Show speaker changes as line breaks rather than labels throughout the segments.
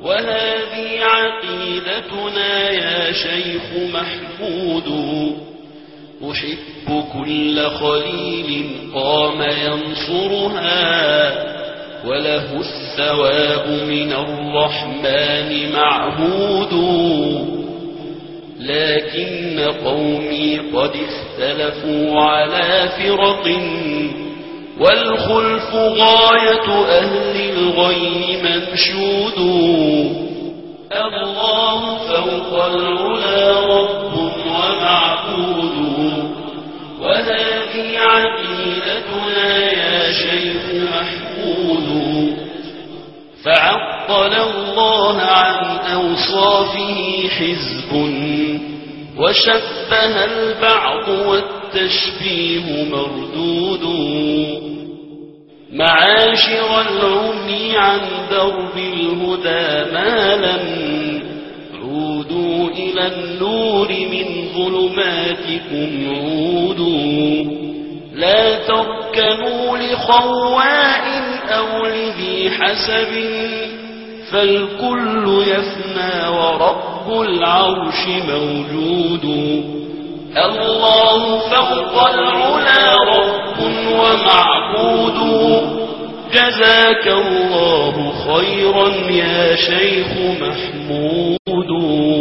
وهذه عقيدتنا يا شيخ محمود أحب كل خليل قام ينصرها وله الثواب من الرحمن معهود لكن قومي قد اختلفوا على فرق والخلف غاية أهل الغي منشود الله فوق العلا رب ومعبود وهذه عقيدتنا يا شيخ محمود فعطل الله عن أوصافه حزب وشبه البعض والتشبيه مردود معاشر العمي عن درب الهدى مالا عودوا إلى النور من ظلماتكم عودوا لا تركنوا لخواء أو لذي حسب فالكل يفنى ورب العرش موجود الله فوق العلا رب ومعبود جزاك الله خيرا يا شيخ محمود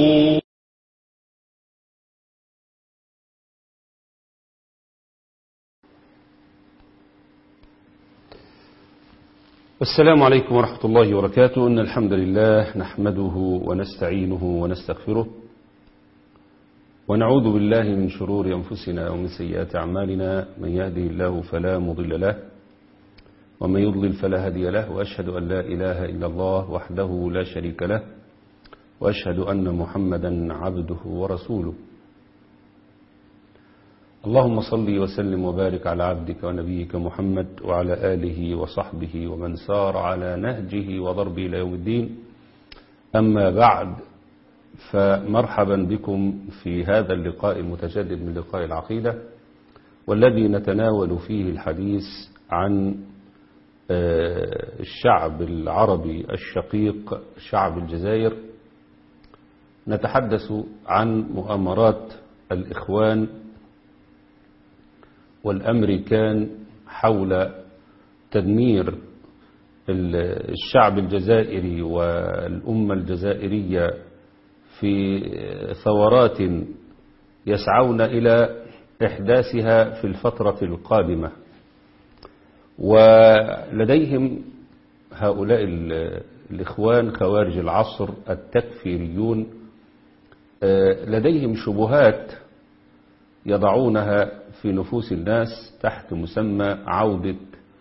السلام عليكم ورحمة الله وبركاته إن الحمد لله نحمده ونستعينه ونستغفره ونعوذ بالله من شرور أنفسنا ومن سيئات أعمالنا من يهده الله فلا مضل له ومن يضلل فلا هادي له وأشهد أن لا إله إلا الله وحده لا شريك له وأشهد أن محمدا عبده ورسوله اللهم صل وسلم وبارك على عبدك ونبيك محمد وعلى آله وصحبه ومن سار على نهجه وضربه إلى يوم الدين أما بعد فمرحبا بكم في هذا اللقاء المتجدد من لقاء العقيدة والذي نتناول فيه الحديث عن الشعب العربي الشقيق شعب الجزائر نتحدث عن مؤامرات الإخوان والأمريكان حول تدمير الشعب الجزائري والأمة الجزائرية في ثورات يسعون إلى إحداثها في الفترة القادمة ولديهم هؤلاء الإخوان خوارج العصر التكفيريون لديهم شبهات يضعونها في نفوس الناس تحت مسمى عودة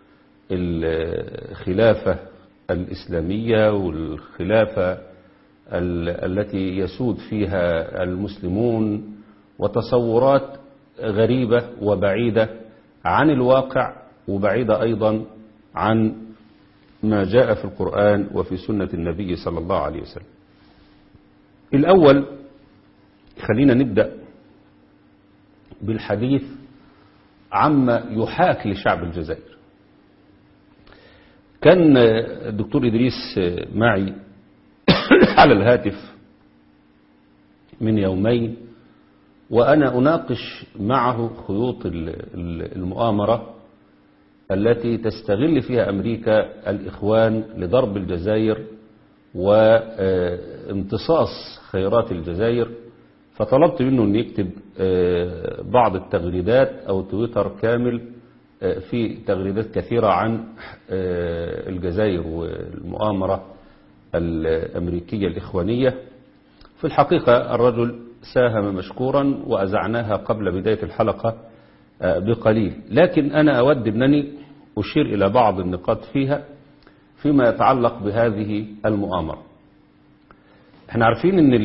الخلافة الإسلامية والخلافة التي يسود فيها المسلمون وتصورات غريبة وبعيدة عن الواقع وبعيدة أيضا عن ما جاء في القرآن وفي سنة النبي صلى الله عليه وسلم الأول خلينا نبدأ بالحديث عما يحاك لشعب الجزائر كان الدكتور إدريس معي على الهاتف من يومين وأنا أناقش معه خيوط المؤامرة التي تستغل فيها أمريكا الإخوان لضرب الجزائر وامتصاص خيرات الجزائر فطلبت منه أن يكتب بعض التغريدات أو تويتر كامل في تغريدات كثيرة عن الجزائر والمؤامرة الأمريكية الإخوانية في الحقيقة الرجل ساهم مشكورا وأزعناها قبل بداية الحلقة بقليل لكن أنا أود أنني أشير إلى بعض النقاط فيها فيما يتعلق بهذه المؤامرة احنا عارفين ان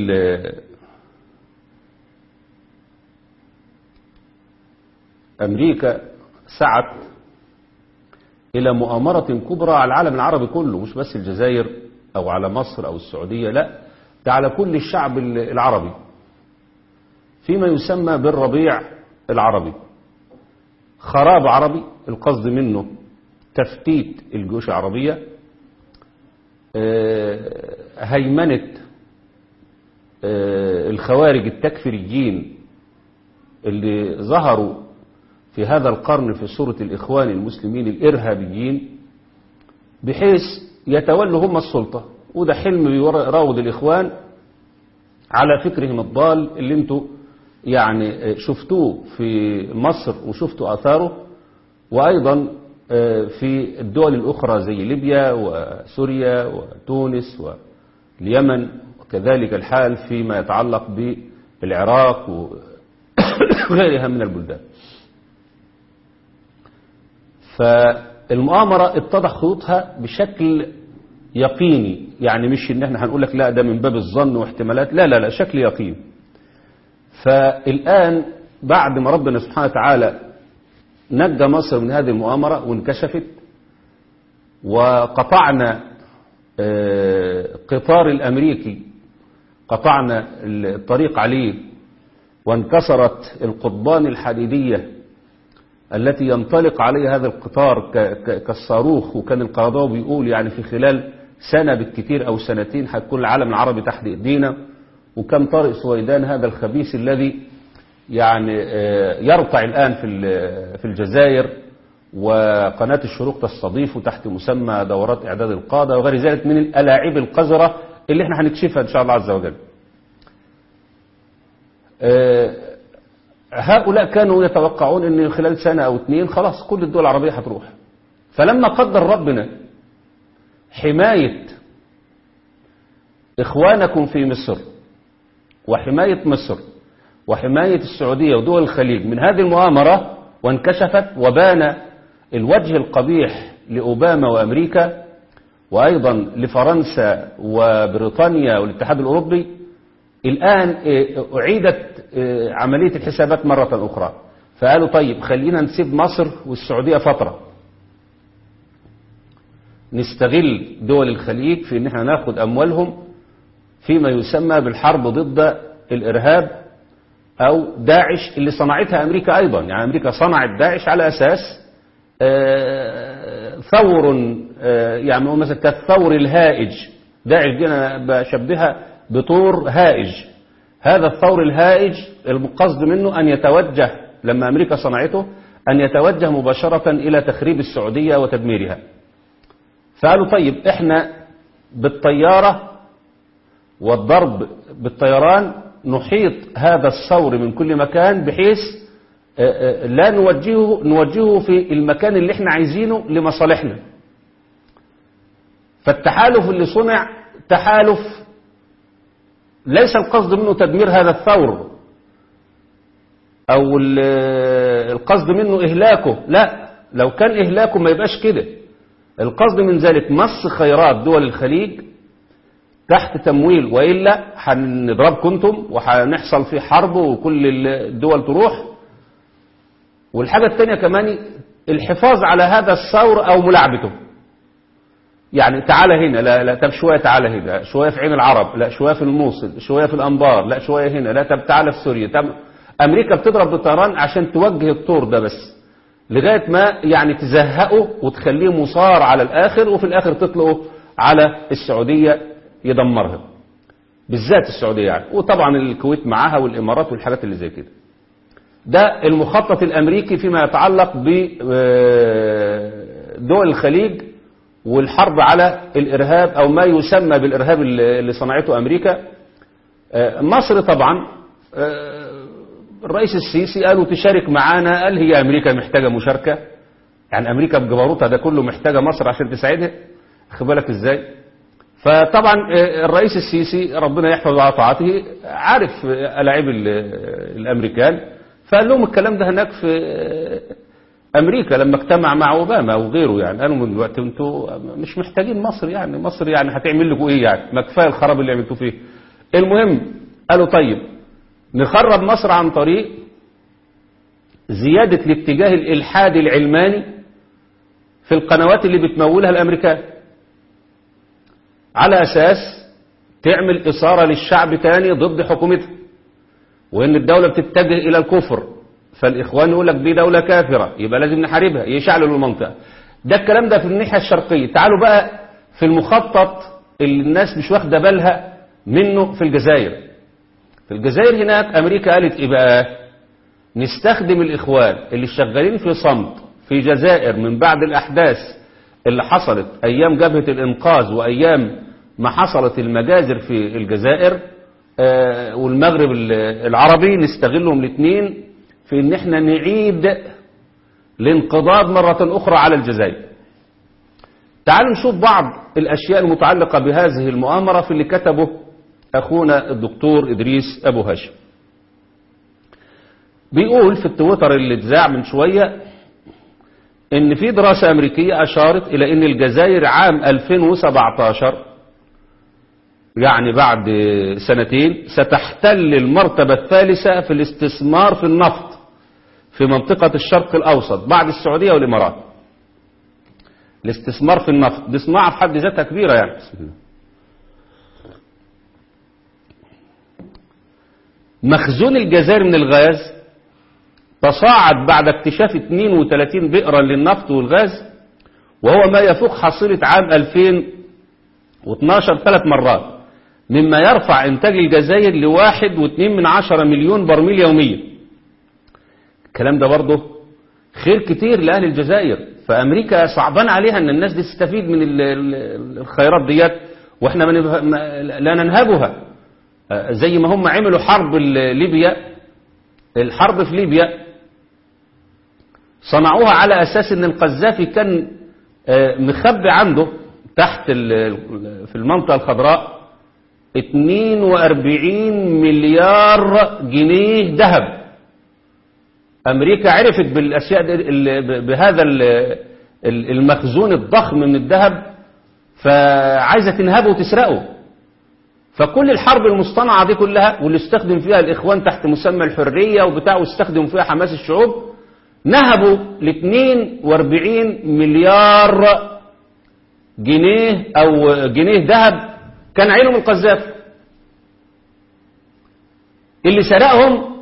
أمريكا سعت إلى مؤامرة كبرى على العالم العربي كله مش بس الجزائر أو على مصر أو السعودية لا ده على كل الشعب العربي فيما يسمى بالربيع العربي خراب عربي القصد منه تفتيت الجيوش العربية هيمنة آه، الخوارج التكفيريين اللي ظهروا في هذا القرن في صورة الإخوان المسلمين الإرهابيين بحيث يتولوا هم السلطة وده حلم بيراود الإخوان على فكرهم الضال اللي انتوا يعني شفتوه في مصر وشفتوا أثاره وأيضا في الدول الأخرى زي ليبيا وسوريا وتونس واليمن وكذلك الحال فيما يتعلق بالعراق وغيرها من البلدان فالمؤامرة اتضح خطوطها بشكل يقيني يعني مش ان احنا هنقول لك لا ده من باب الظن واحتمالات لا لا لا شكل يقين فالآن بعد ما ربنا سبحانه وتعالى نجى مصر من هذه المؤامرة وانكشفت وقطعنا قطار الأمريكي قطعنا الطريق عليه وانكسرت القضبان الحديدية التي ينطلق عليها هذا القطار كالصاروخ وكان القرضاوي بيقول يعني في خلال سنة بالكثير أو سنتين هتكون العالم العربي تحت إيدينا وكان طارق سويدان هذا الخبيث الذي يعني يرقع الآن في في الجزائر وقناة الشروق تستضيفه تحت مسمى دورات إعداد القادة وغير ذلك من الألاعيب القذرة اللي احنا هنكشفها إن شاء الله عز وجل هؤلاء كانوا يتوقعون أن خلال سنة أو اثنين خلاص كل الدول العربية هتروح فلما قدر ربنا حماية إخوانكم في مصر وحماية مصر وحماية السعودية ودول الخليج من هذه المؤامرة وانكشفت وبان الوجه القبيح لأوباما وأمريكا وأيضا لفرنسا وبريطانيا والاتحاد الأوروبي الآن أعيدت عملية الحسابات مرة أخرى فقالوا طيب خلينا نسيب مصر والسعودية فترة نستغل دول الخليج في ان احنا ناخد اموالهم فيما يسمى بالحرب ضد الارهاب او داعش اللي صنعتها امريكا ايضا يعني امريكا صنعت داعش على اساس ثور يعني مثلا كالثور الهائج داعش دي انا بشبهها بطور هائج هذا الثور الهائج القصد منه ان يتوجه لما امريكا صنعته ان يتوجه مباشرة الى تخريب السعودية وتدميرها فقالوا طيب احنا بالطيارة والضرب بالطيران نحيط هذا الثور من كل مكان بحيث لا نوجهه, نوجهه في المكان اللي احنا عايزينه لمصالحنا فالتحالف اللي صنع تحالف ليس القصد منه تدمير هذا الثور او القصد منه اهلاكه لا لو كان اهلاكه ما يبقاش كده القصد من ذلك مص خيرات دول الخليج تحت تمويل وإلا هنضربكم انتم وهنحصل في حرب وكل الدول تروح والحاجة الثانية كمان الحفاظ على هذا الثور أو ملاعبته يعني تعالى هنا لا لا طب شوية تعالى هنا شوية في عين العرب لا شوية في الموصل شوية في الأنبار لا شوية هنا لا طب تعالى في سوريا طب أمريكا بتضرب بالطيران عشان توجه الطور ده بس لغاية ما يعني تزهقه وتخليه مصار على الآخر وفي الآخر تطلقه على السعودية يدمرها بالذات السعودية يعني وطبعا الكويت معاها والإمارات والحاجات اللي زي كده ده المخطط الأمريكي فيما يتعلق بدول الخليج والحرب على الإرهاب أو ما يسمى بالإرهاب اللي صنعته أمريكا مصر طبعا الرئيس السيسي قالوا تشارك معانا قال هي أمريكا محتاجة مشاركة يعني أمريكا بجبروتها ده كله محتاجة مصر عشان تساعدها خد بالك إزاي فطبعا الرئيس السيسي ربنا يحفظ على طاعته عارف ألاعيب الأمريكان فقال لهم الكلام ده هناك في أمريكا لما اجتمع مع أوباما وغيره يعني قالوا من الوقت انتوا مش محتاجين مصر يعني مصر يعني هتعمل لكم إيه يعني ما كفايه الخراب اللي عملتوه فيه المهم قالوا طيب نخرب مصر عن طريق زيادة الاتجاه الإلحادي العلماني في القنوات اللي بتمولها الأمريكان على أساس تعمل إثارة للشعب تاني ضد حكومتها وإن الدولة بتتجه إلى الكفر فالإخوان يقول لك دي دولة كافرة يبقى لازم نحاربها يشعلوا المنطقة ده الكلام ده في الناحية الشرقية تعالوا بقى في المخطط اللي الناس مش واخدة بالها منه في الجزائر في الجزائر هناك أمريكا قالت إيه بقى نستخدم الإخوان اللي شغالين في صمت في جزائر من بعد الأحداث اللي حصلت أيام جبهة الإنقاذ وأيام ما حصلت المجازر في الجزائر آه، والمغرب العربي نستغلهم الاثنين في ان احنا نعيد الانقضاض مرة اخرى على الجزائر تعالوا نشوف بعض الاشياء المتعلقة بهذه المؤامرة في اللي كتبه اخونا الدكتور ادريس ابو هاشم بيقول في التويتر اللي اتذاع من شوية ان في دراسة امريكية اشارت الى ان الجزائر عام 2017 يعني بعد سنتين ستحتل المرتبة الثالثة في الاستثمار في النفط في منطقة الشرق الأوسط بعد السعودية والإمارات الاستثمار في النفط دي صناعة في حد ذاتها كبيرة يعني بسم الله. مخزون الجزائر من الغاز تصاعد بعد اكتشاف 32 بئرا للنفط والغاز وهو ما يفوق حصيلة عام 2012 ثلاث مرات مما يرفع إنتاج الجزائر لواحد واثنين من عشرة مليون برميل يوميا الكلام ده برضه خير كتير لأهل الجزائر فأمريكا صعبان عليها أن الناس دي تستفيد من ال- ال- الخيرات ديت وإحنا ما نبه- ما- لا ننهبها آه، زي ما هم عملوا حرب ال- ليبيا الحرب في ليبيا صنعوها على أساس أن القذافي كان آه، مخبي عنده تحت ال- في المنطقة الخضراء 42 مليار جنيه ذهب أمريكا عرفت بالأشياء دي ال- بهذا ال- ال- المخزون الضخم من الذهب فعايزة تنهبه وتسرقه فكل الحرب المصطنعة دي كلها واللي استخدم فيها الإخوان تحت مسمى الحرية وبتاع واستخدم فيها حماس الشعوب نهبوا ل 42 مليار جنيه أو جنيه ذهب كان عينهم القذافي اللي سرقهم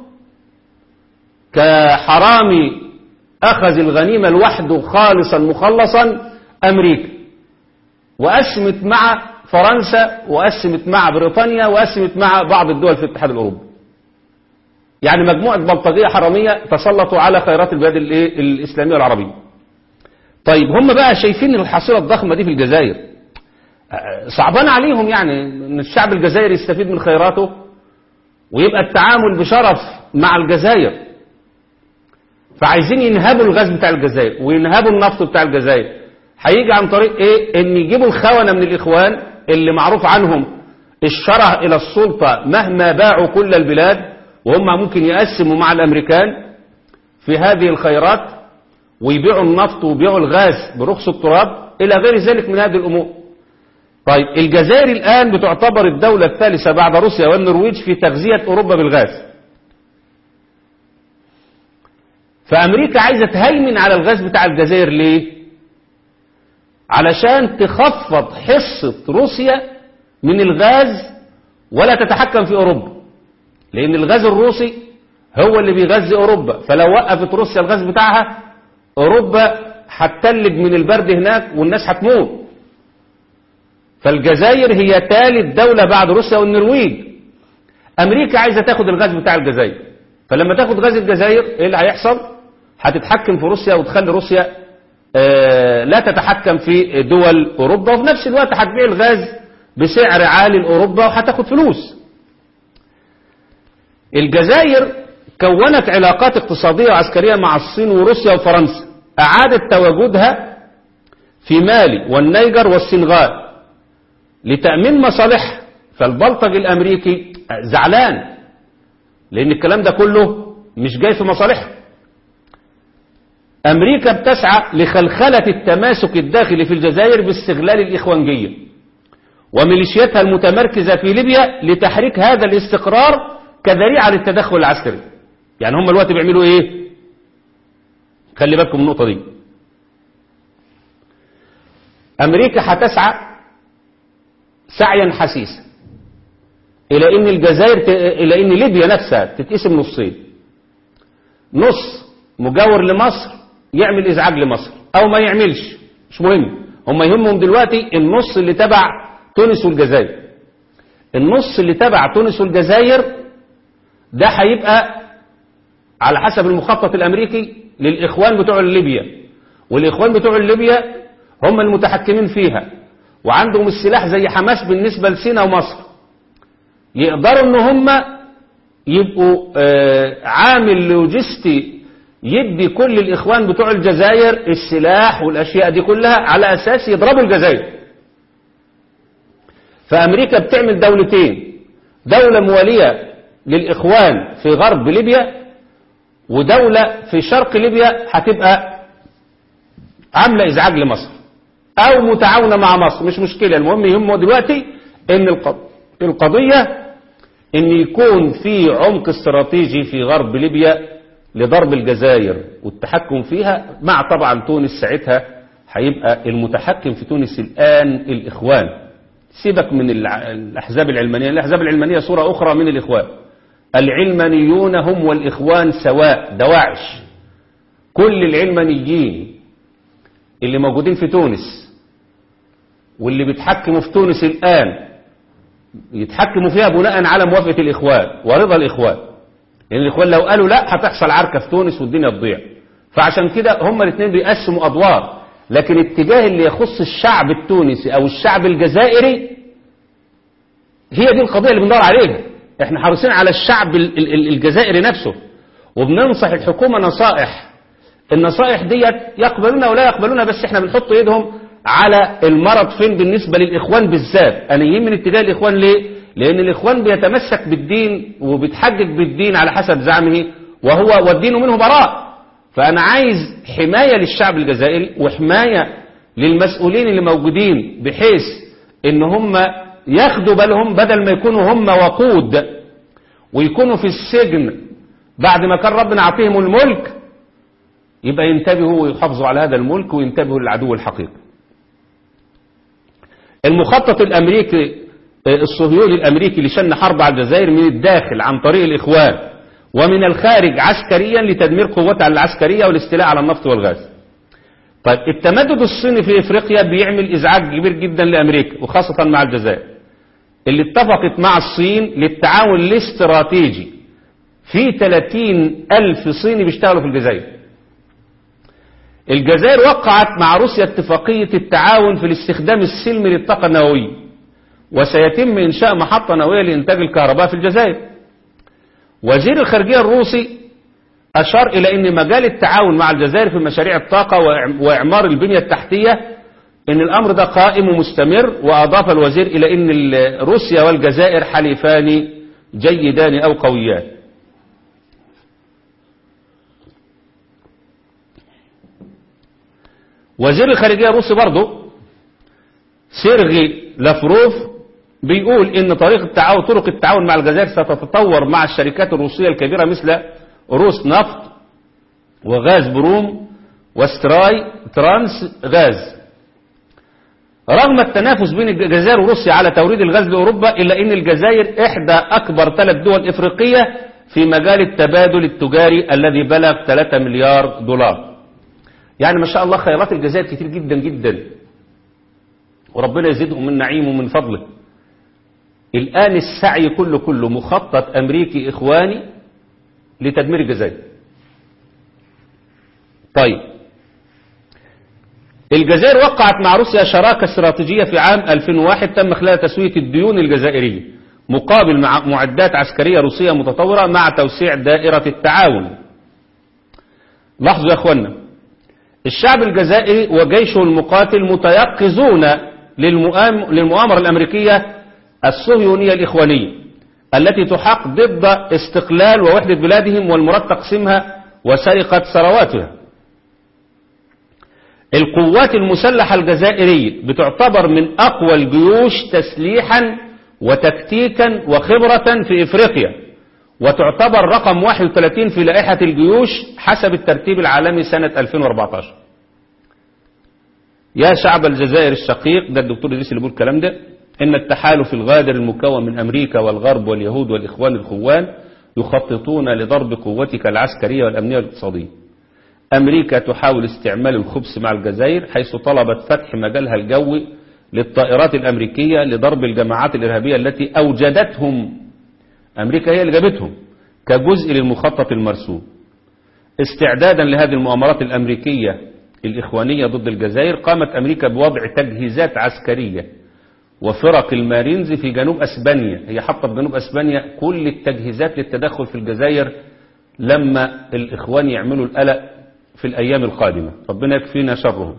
كحرامي أخذ الغنيمة لوحده خالصا مخلصا أمريكا وأسمت مع فرنسا وأسمت مع بريطانيا وأسمت مع بعض الدول في الاتحاد الأوروبي يعني مجموعة بلطجية حرامية تسلطوا على خيرات البلاد الإيه؟ الإسلامية والعربية طيب هم بقى شايفين الحصيلة الضخمة دي في الجزائر صعبان عليهم يعني ان الشعب الجزائري يستفيد من خيراته ويبقى التعامل بشرف مع الجزائر فعايزين ينهبوا الغاز بتاع الجزائر وينهبوا النفط بتاع الجزائر هيجي عن طريق ايه ان يجيبوا الخونة من الاخوان اللي معروف عنهم الشرع الى السلطة مهما باعوا كل البلاد وهم ممكن يقسموا مع الامريكان في هذه الخيرات ويبيعوا النفط ويبيعوا الغاز برخص التراب الى غير ذلك من هذه الامور طيب الجزائر الآن بتعتبر الدولة الثالثة بعد روسيا والنرويج في تغذية أوروبا بالغاز فأمريكا عايزة تهيمن على الغاز بتاع الجزائر ليه؟ علشان تخفض حصة روسيا من الغاز ولا تتحكم في أوروبا لأن الغاز الروسي هو اللي بيغذي أوروبا فلو وقفت روسيا الغاز بتاعها أوروبا هتتلج من البرد هناك والناس هتموت فالجزائر هي ثالث دولة بعد روسيا والنرويج أمريكا عايزة تاخد الغاز بتاع الجزائر فلما تاخد غاز الجزائر إيه اللي هيحصل هتتحكم في روسيا وتخلي روسيا آه لا تتحكم في دول أوروبا وفي نفس الوقت هتبيع الغاز بسعر عالي لأوروبا وهتاخد فلوس الجزائر كونت علاقات اقتصادية وعسكرية مع الصين وروسيا وفرنسا أعادت تواجدها في مالي والنيجر والسنغال لتأمين مصالحها فالبلطج الأمريكي زعلان لأن الكلام ده كله مش جاي في مصالحها أمريكا بتسعى لخلخلة التماسك الداخلي في الجزائر باستغلال الإخوانجية وميليشياتها المتمركزة في ليبيا لتحريك هذا الاستقرار كذريعة للتدخل العسكري يعني هم الوقت بيعملوا ايه خلي بالكم من النقطة دي أمريكا هتسعى سعيا حسيسا إلى أن الجزائر ت... إلى أن ليبيا نفسها تتقسم نصين نص مجاور لمصر يعمل إزعاج لمصر أو ما يعملش مش مهم هم يهمهم دلوقتي النص اللي تبع تونس والجزائر النص اللي تبع تونس والجزائر ده هيبقى على حسب المخطط الأمريكي للإخوان بتوع ليبيا والإخوان بتوع ليبيا هم المتحكمين فيها وعندهم السلاح زي حماس بالنسبة لسينا ومصر يقدروا ان هم يبقوا آه، عامل لوجستي يدي كل الإخوان بتوع الجزائر السلاح والأشياء دي كلها على أساس يضربوا الجزائر فأمريكا بتعمل دولتين دولة موالية للإخوان في غرب ليبيا ودولة في شرق ليبيا هتبقى عاملة إزعاج لمصر أو متعاونة مع مصر مش مشكلة المهم يهمه دلوقتي إن الق- القضية إن يكون في عمق استراتيجي في غرب ليبيا لضرب الجزائر والتحكم فيها مع طبعا تونس ساعتها هيبقى المتحكم في تونس الآن الإخوان سيبك من الع- الأحزاب العلمانية الأحزاب العلمانية صورة أخرى من الإخوان العلمانيون هم والإخوان سواء دواعش كل العلمانيين اللي موجودين في تونس واللي بيتحكموا في تونس الآن يتحكموا فيها بناء على موافقة الإخوان ورضا الإخوان لأن الإخوان لو قالوا لا هتحصل عركة في تونس والدنيا تضيع فعشان كده هما الاثنين بيقسموا أدوار لكن اتجاه اللي يخص الشعب التونسي أو الشعب الجزائري هي دي القضية اللي بندور عليها احنا حريصين على الشعب ال- ال- ال- الجزائري نفسه وبننصح الحكومة نصائح النصائح ديت يقبلونها ولا يقبلونها بس احنا بنحط ايدهم على المرض فين بالنسبة للإخوان بالذات أنا يهمني من اتجاه الإخوان ليه لأن الإخوان بيتمسك بالدين وبيتحجج بالدين على حسب زعمه وهو والدين منه براء فأنا عايز حماية للشعب الجزائري وحماية للمسؤولين اللي موجودين بحيث ان هم ياخدوا بالهم بدل ما يكونوا هم وقود ويكونوا في السجن بعد ما كان ربنا عطيهم الملك يبقى ينتبهوا ويحافظوا على هذا الملك وينتبهوا للعدو الحقيقي المخطط الأمريكي الصهيوني الأمريكي لشن حرب على الجزائر من الداخل عن طريق الإخوان ومن الخارج عسكريا لتدمير قوتها العسكرية والاستيلاء على النفط والغاز طيب التمدد الصيني في افريقيا بيعمل ازعاج كبير جدا لامريكا وخاصة مع الجزائر اللي اتفقت مع الصين للتعاون الاستراتيجي في 30 ألف صيني بيشتغلوا في الجزائر الجزائر وقعت مع روسيا اتفاقية التعاون في الاستخدام السلمي للطاقة النووية وسيتم إنشاء محطة نووية لإنتاج الكهرباء في الجزائر وزير الخارجية الروسي أشار إلى أن مجال التعاون مع الجزائر في مشاريع الطاقة وإعم- وإعمار البنية التحتية أن الأمر ده قائم ومستمر وأضاف الوزير إلى أن ال- روسيا والجزائر حليفان جيدان أو قويان وزير الخارجية الروسي برضه سيرغي لافروف بيقول ان طريق التعاون طرق التعاون مع الجزائر ستتطور مع الشركات الروسية الكبيرة مثل روس نفط وغاز بروم وستراي ترانس غاز رغم التنافس بين الجزائر وروسيا على توريد الغاز لأوروبا إلا أن الجزائر إحدى أكبر ثلاث دول إفريقية في مجال التبادل التجاري الذي بلغ 3 مليار دولار يعني ما شاء الله خيرات الجزائر كتير جدا جدا وربنا يزيدهم من نعيمه ومن فضله الآن السعي كله كله مخطط أمريكي إخواني لتدمير الجزائر طيب الجزائر وقعت مع روسيا شراكة استراتيجية في عام 2001 تم خلال تسوية الديون الجزائرية مقابل مع معدات عسكرية روسية متطورة مع توسيع دائرة التعاون لاحظوا يا اخوانا الشعب الجزائري وجيشه المقاتل متيقظون للمؤام- للمؤامرة الأمريكية الصهيونية الإخوانية التي تحق ضد استقلال ووحدة بلادهم والمراد تقسيمها وسرقة ثرواتها القوات المسلحة الجزائرية بتعتبر من أقوى الجيوش تسليحا وتكتيكا وخبرة في إفريقيا وتعتبر رقم 31 في لائحة الجيوش حسب الترتيب العالمي سنة 2014 يا شعب الجزائر الشقيق ده الدكتور إدريس اللي بيقول الكلام ده إن التحالف الغادر المكون من أمريكا والغرب واليهود والإخوان الخوان يخططون لضرب قوتك العسكرية والأمنية والاقتصادية أمريكا تحاول استعمال الخبث مع الجزائر حيث طلبت فتح مجالها الجوي للطائرات الأمريكية لضرب الجماعات الإرهابية التي أوجدتهم أمريكا هي اللي جابتهم كجزء للمخطط المرسوم استعدادا لهذه المؤامرات الأمريكية الإخوانية ضد الجزائر قامت أمريكا بوضع تجهيزات عسكرية وفرق المارينز في جنوب أسبانيا هي حاطة في جنوب أسبانيا كل التجهيزات للتدخل في الجزائر لما الإخوان يعملوا القلق في الأيام القادمة ربنا يكفينا شرهم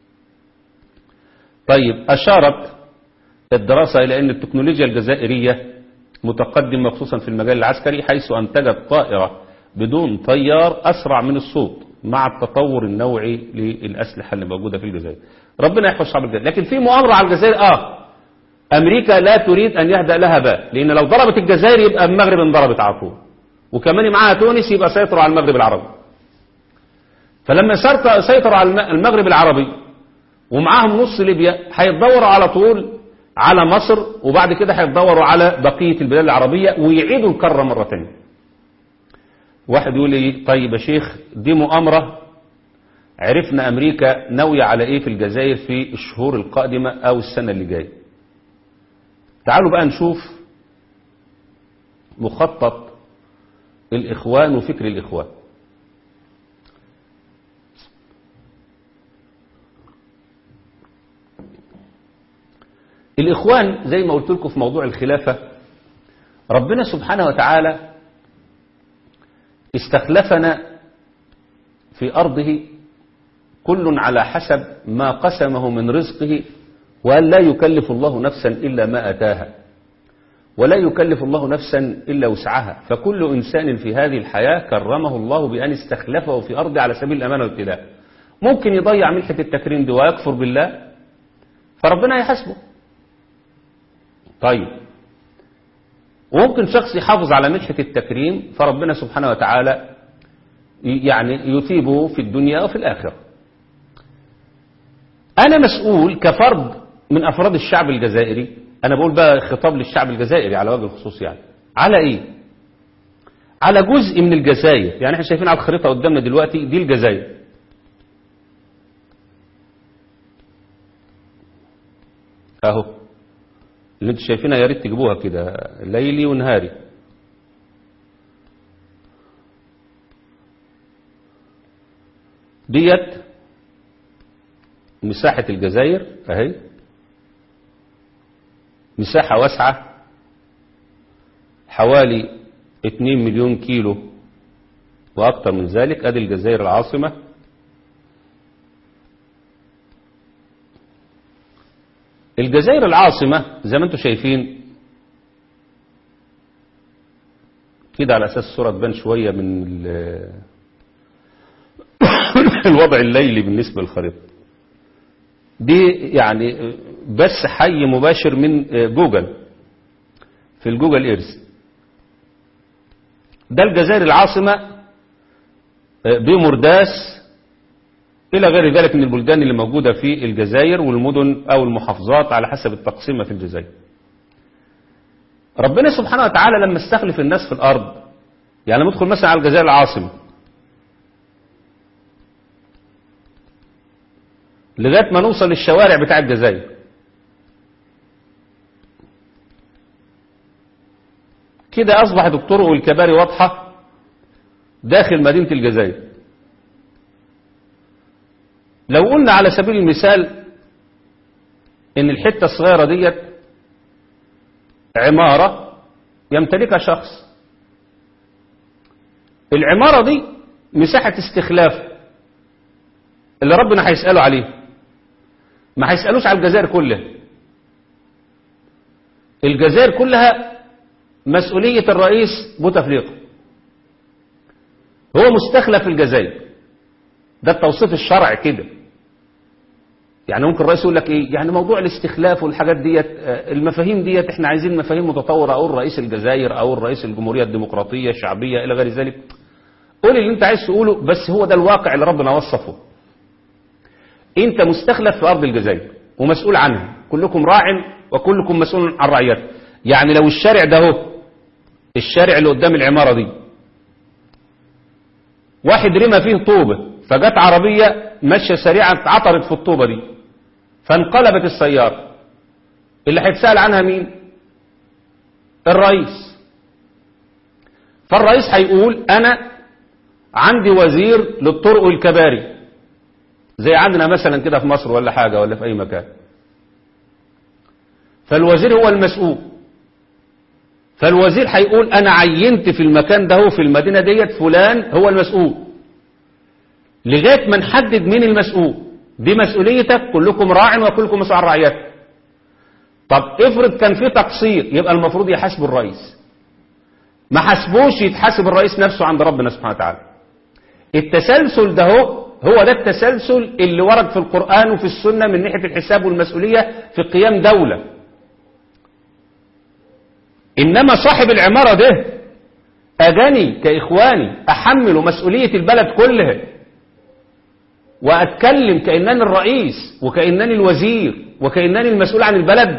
طيب أشارت الدراسة إلى أن التكنولوجيا الجزائرية متقدمة خصوصا في المجال العسكري حيث أنتجت طائرة بدون طيار أسرع من الصوت مع التطور النوعي للأسلحة اللي موجودة في الجزائر ربنا يحفظ شعب الجزائر لكن في مؤامرة على الجزائر آه أمريكا لا تريد أن يهدأ لها بال لأن لو ضربت الجزائر يبقى المغرب انضربت على طول وكمان معاها تونس يبقى سيطروا على المغرب العربي فلما سيطروا على المغرب العربي ومعاهم نص ليبيا هيتدوروا على طول على مصر وبعد كده هيتدوروا على بقية البلاد العربية ويعيدوا الكرة مرة تانية واحد يقول لي طيب يا شيخ دي مؤامرة عرفنا أمريكا ناوية على إيه في الجزائر في الشهور القادمة أو السنة اللي جاية تعالوا بقى نشوف مخطط الإخوان وفكر الإخوان الإخوان زي ما قلت لكم في موضوع الخلافة ربنا سبحانه وتعالى استخلفنا في أرضه كل على حسب ما قسمه من رزقه وأن لا يكلف الله نفسا إلا ما أتاها ولا يكلف الله نفسا إلا وسعها فكل إنسان في هذه الحياة كرمه الله بأن استخلفه في أرضه على سبيل الأمانة والابتلاء ممكن يضيع ملحة التكريم دي ويكفر بالله فربنا يحاسبه طيب وممكن شخص يحافظ على ملحة التكريم فربنا سبحانه وتعالى يعني يثيبه في الدنيا وفي الآخرة أنا مسؤول كفرد من أفراد الشعب الجزائري أنا بقول بقى خطاب للشعب الجزائري على وجه الخصوص يعني على إيه على جزء من الجزائر يعني احنا شايفين على الخريطة قدامنا دلوقتي دي الجزائر اهو اللي انتوا شايفينها يا ريت تجيبوها كده ليلي ونهاري ديت مساحة الجزائر اهي مساحة واسعة حوالي 2 مليون كيلو وأكثر من ذلك أدي الجزائر العاصمة الجزائر العاصمة زي ما انتم شايفين كده على أساس الصورة تبان شوية من الوضع الليلي بالنسبة للخريطة دي يعني بس حي مباشر من جوجل في الجوجل ايرز ده الجزائر العاصمة بمرداس إلى غير ذلك من البلدان اللي موجودة في الجزائر والمدن أو المحافظات على حسب التقسيمة في الجزائر ربنا سبحانه وتعالى لما استخلف الناس في الأرض يعني لما ندخل مثلا على الجزائر العاصمة لغاية ما نوصل للشوارع بتاع الجزائر كده أصبحت الطرق والكباري واضحة داخل مدينة الجزائر لو قلنا على سبيل المثال ان الحتة الصغيرة ديت عمارة يمتلكها شخص العمارة دي مساحة استخلاف اللي ربنا هيسأله عليه ما هيسألوش على الجزائر كلها الجزائر كلها مسؤولية الرئيس بوتفليقة هو مستخلف في الجزائر ده التوصيف الشرعي كده يعني ممكن الرئيس يقول لك ايه يعني موضوع الاستخلاف والحاجات ديت المفاهيم ديت احنا عايزين مفاهيم متطورة او الرئيس الجزائر او الرئيس الجمهورية الديمقراطية الشعبية الى غير ذلك قول اللي انت عايز تقوله بس هو ده الواقع اللي ربنا وصفه انت مستخلف في ارض الجزائر ومسؤول عنها كلكم راع وكلكم مسؤول عن رعيته يعني لو الشارع ده هو الشارع اللي قدام العمارة دي واحد رمى فيه طوبة فجت عربية ماشية سريعا عطرت في الطوبة دي فانقلبت السيارة اللي هيتسأل عنها مين الرئيس فالرئيس هيقول انا عندي وزير للطرق والكباري زي عندنا مثلا كده في مصر ولا حاجة ولا في اي مكان فالوزير هو المسؤول فالوزير هيقول انا عينت في المكان ده في المدينة ديت فلان هو المسؤول لغاية ما نحدد مين المسؤول دي مسؤوليتك كلكم راع وكلكم مسؤول عن رعيته طب افرض كان في تقصير يبقى المفروض يحاسب الرئيس ما حاسبوش يتحاسب الرئيس نفسه عند ربنا سبحانه وتعالى التسلسل ده هو هو ده التسلسل اللي ورد في القرآن وفي السنة من ناحية الحساب والمسؤولية في قيام دولة إنما صاحب العمارة ده أجاني كإخواني أحمل مسؤولية البلد كلها وأتكلم كأنني الرئيس وكأنني الوزير وكأنني المسؤول عن البلد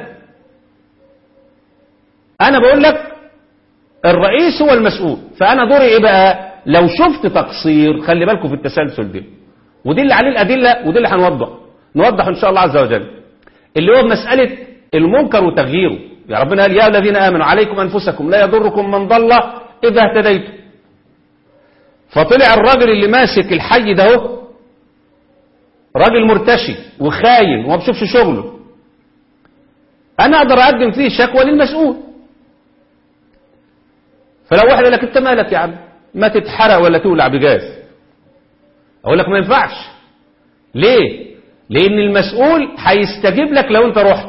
أنا بقول لك الرئيس هو المسؤول فأنا دوري إيه بقى لو شفت تقصير خلي بالكم في التسلسل ده ودي اللي عليه الأدلة ودي اللي هنوضح نوضح إن شاء الله عز وجل اللي هو مسألة المنكر وتغييره يا ربنا قال يا الذين آمنوا عليكم أنفسكم لا يضركم من ضل إذا اهتديتم فطلع الراجل اللي ماسك الحي ده هو راجل مرتشي وخاين وما بشوفش شغله انا اقدر اقدم فيه شكوى للمسؤول فلو واحد قال لك انت مالك يا عم ما تتحرق ولا تولع بجاز اقول لك ما ينفعش ليه لان المسؤول هيستجيب لك لو انت رحت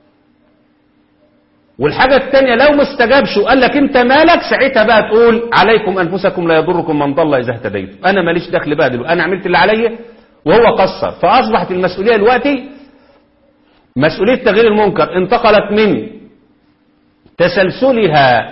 والحاجة التانية لو ما استجابش وقال لك انت مالك ساعتها بقى تقول عليكم انفسكم لا يضركم من ضل اذا اهتديتم انا ماليش دخل بقى دلوقتي انا عملت اللي عليا وهو قصر فاصبحت المسؤولية دلوقتي مسؤولية تغيير المنكر انتقلت من تسلسلها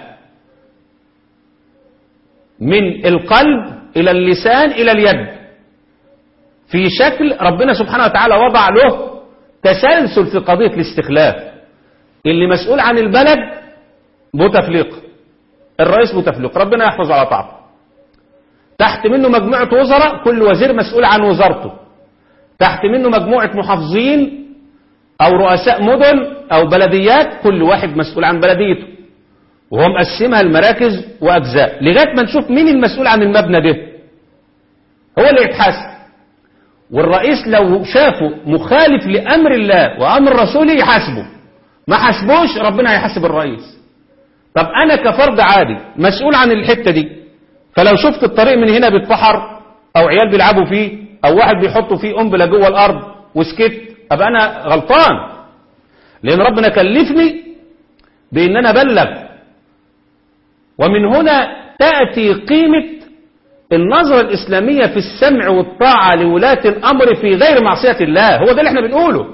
من القلب إلى اللسان إلى اليد في شكل ربنا سبحانه وتعالى وضع له تسلسل في قضية الاستخلاف اللي مسؤول عن البلد بوتفليق الرئيس بوتفليق ربنا يحفظ على طاعته تحت منه مجموعة وزراء كل وزير مسؤول عن وزارته تحت منه مجموعة محافظين أو رؤساء مدن أو بلديات كل واحد مسؤول عن بلديته وهو مقسمها المراكز وأجزاء لغاية ما نشوف مين المسؤول عن المبنى ده هو اللي يتحاسب والرئيس لو شافه مخالف لأمر الله وأمر رسوله يحاسبه ما حاسبوش ربنا هيحاسب الرئيس طب أنا كفرد عادي مسؤول عن الحتة دي فلو شفت الطريق من هنا بيتفحر أو عيال بيلعبوا فيه أو واحد بيحطوا فيه قنبلة جوه الأرض وسكت أبقى أنا غلطان لأن ربنا كلفني بأن أنا أبلغ ومن هنا تأتي قيمة النظرة الإسلامية في السمع والطاعة لولاة الأمر في غير معصية الله هو ده اللي احنا بنقوله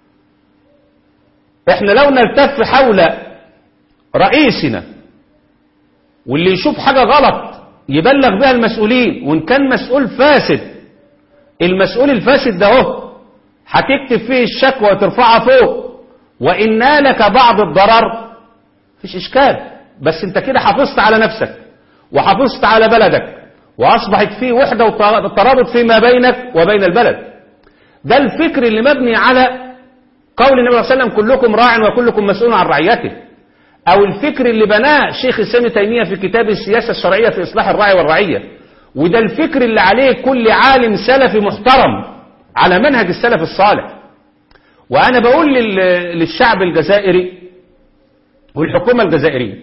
احنا لو نلتف حول رئيسنا واللي يشوف حاجة غلط يبلغ بها المسؤولين وإن كان مسؤول فاسد المسؤول الفاسد ده اهو هتكتب فيه الشكوى وترفعها فوق وإن نالك بعض الضرر مفيش إشكال بس انت كده حافظت على نفسك وحافظت على بلدك وأصبحت فيه وحدة وترابط فيما بينك وبين البلد ده الفكر اللي مبني على قول النبي صلى الله عليه وسلم كلكم راع وكلكم مسؤول عن رعيته أو الفكر اللي بناه شيخ الإسلام تيمية في كتاب السياسة الشرعية في إصلاح الراعي والرعية وده الفكر اللي عليه كل عالم سلفي محترم على منهج السلف الصالح وأنا بقول للشعب الجزائري والحكومة الجزائرية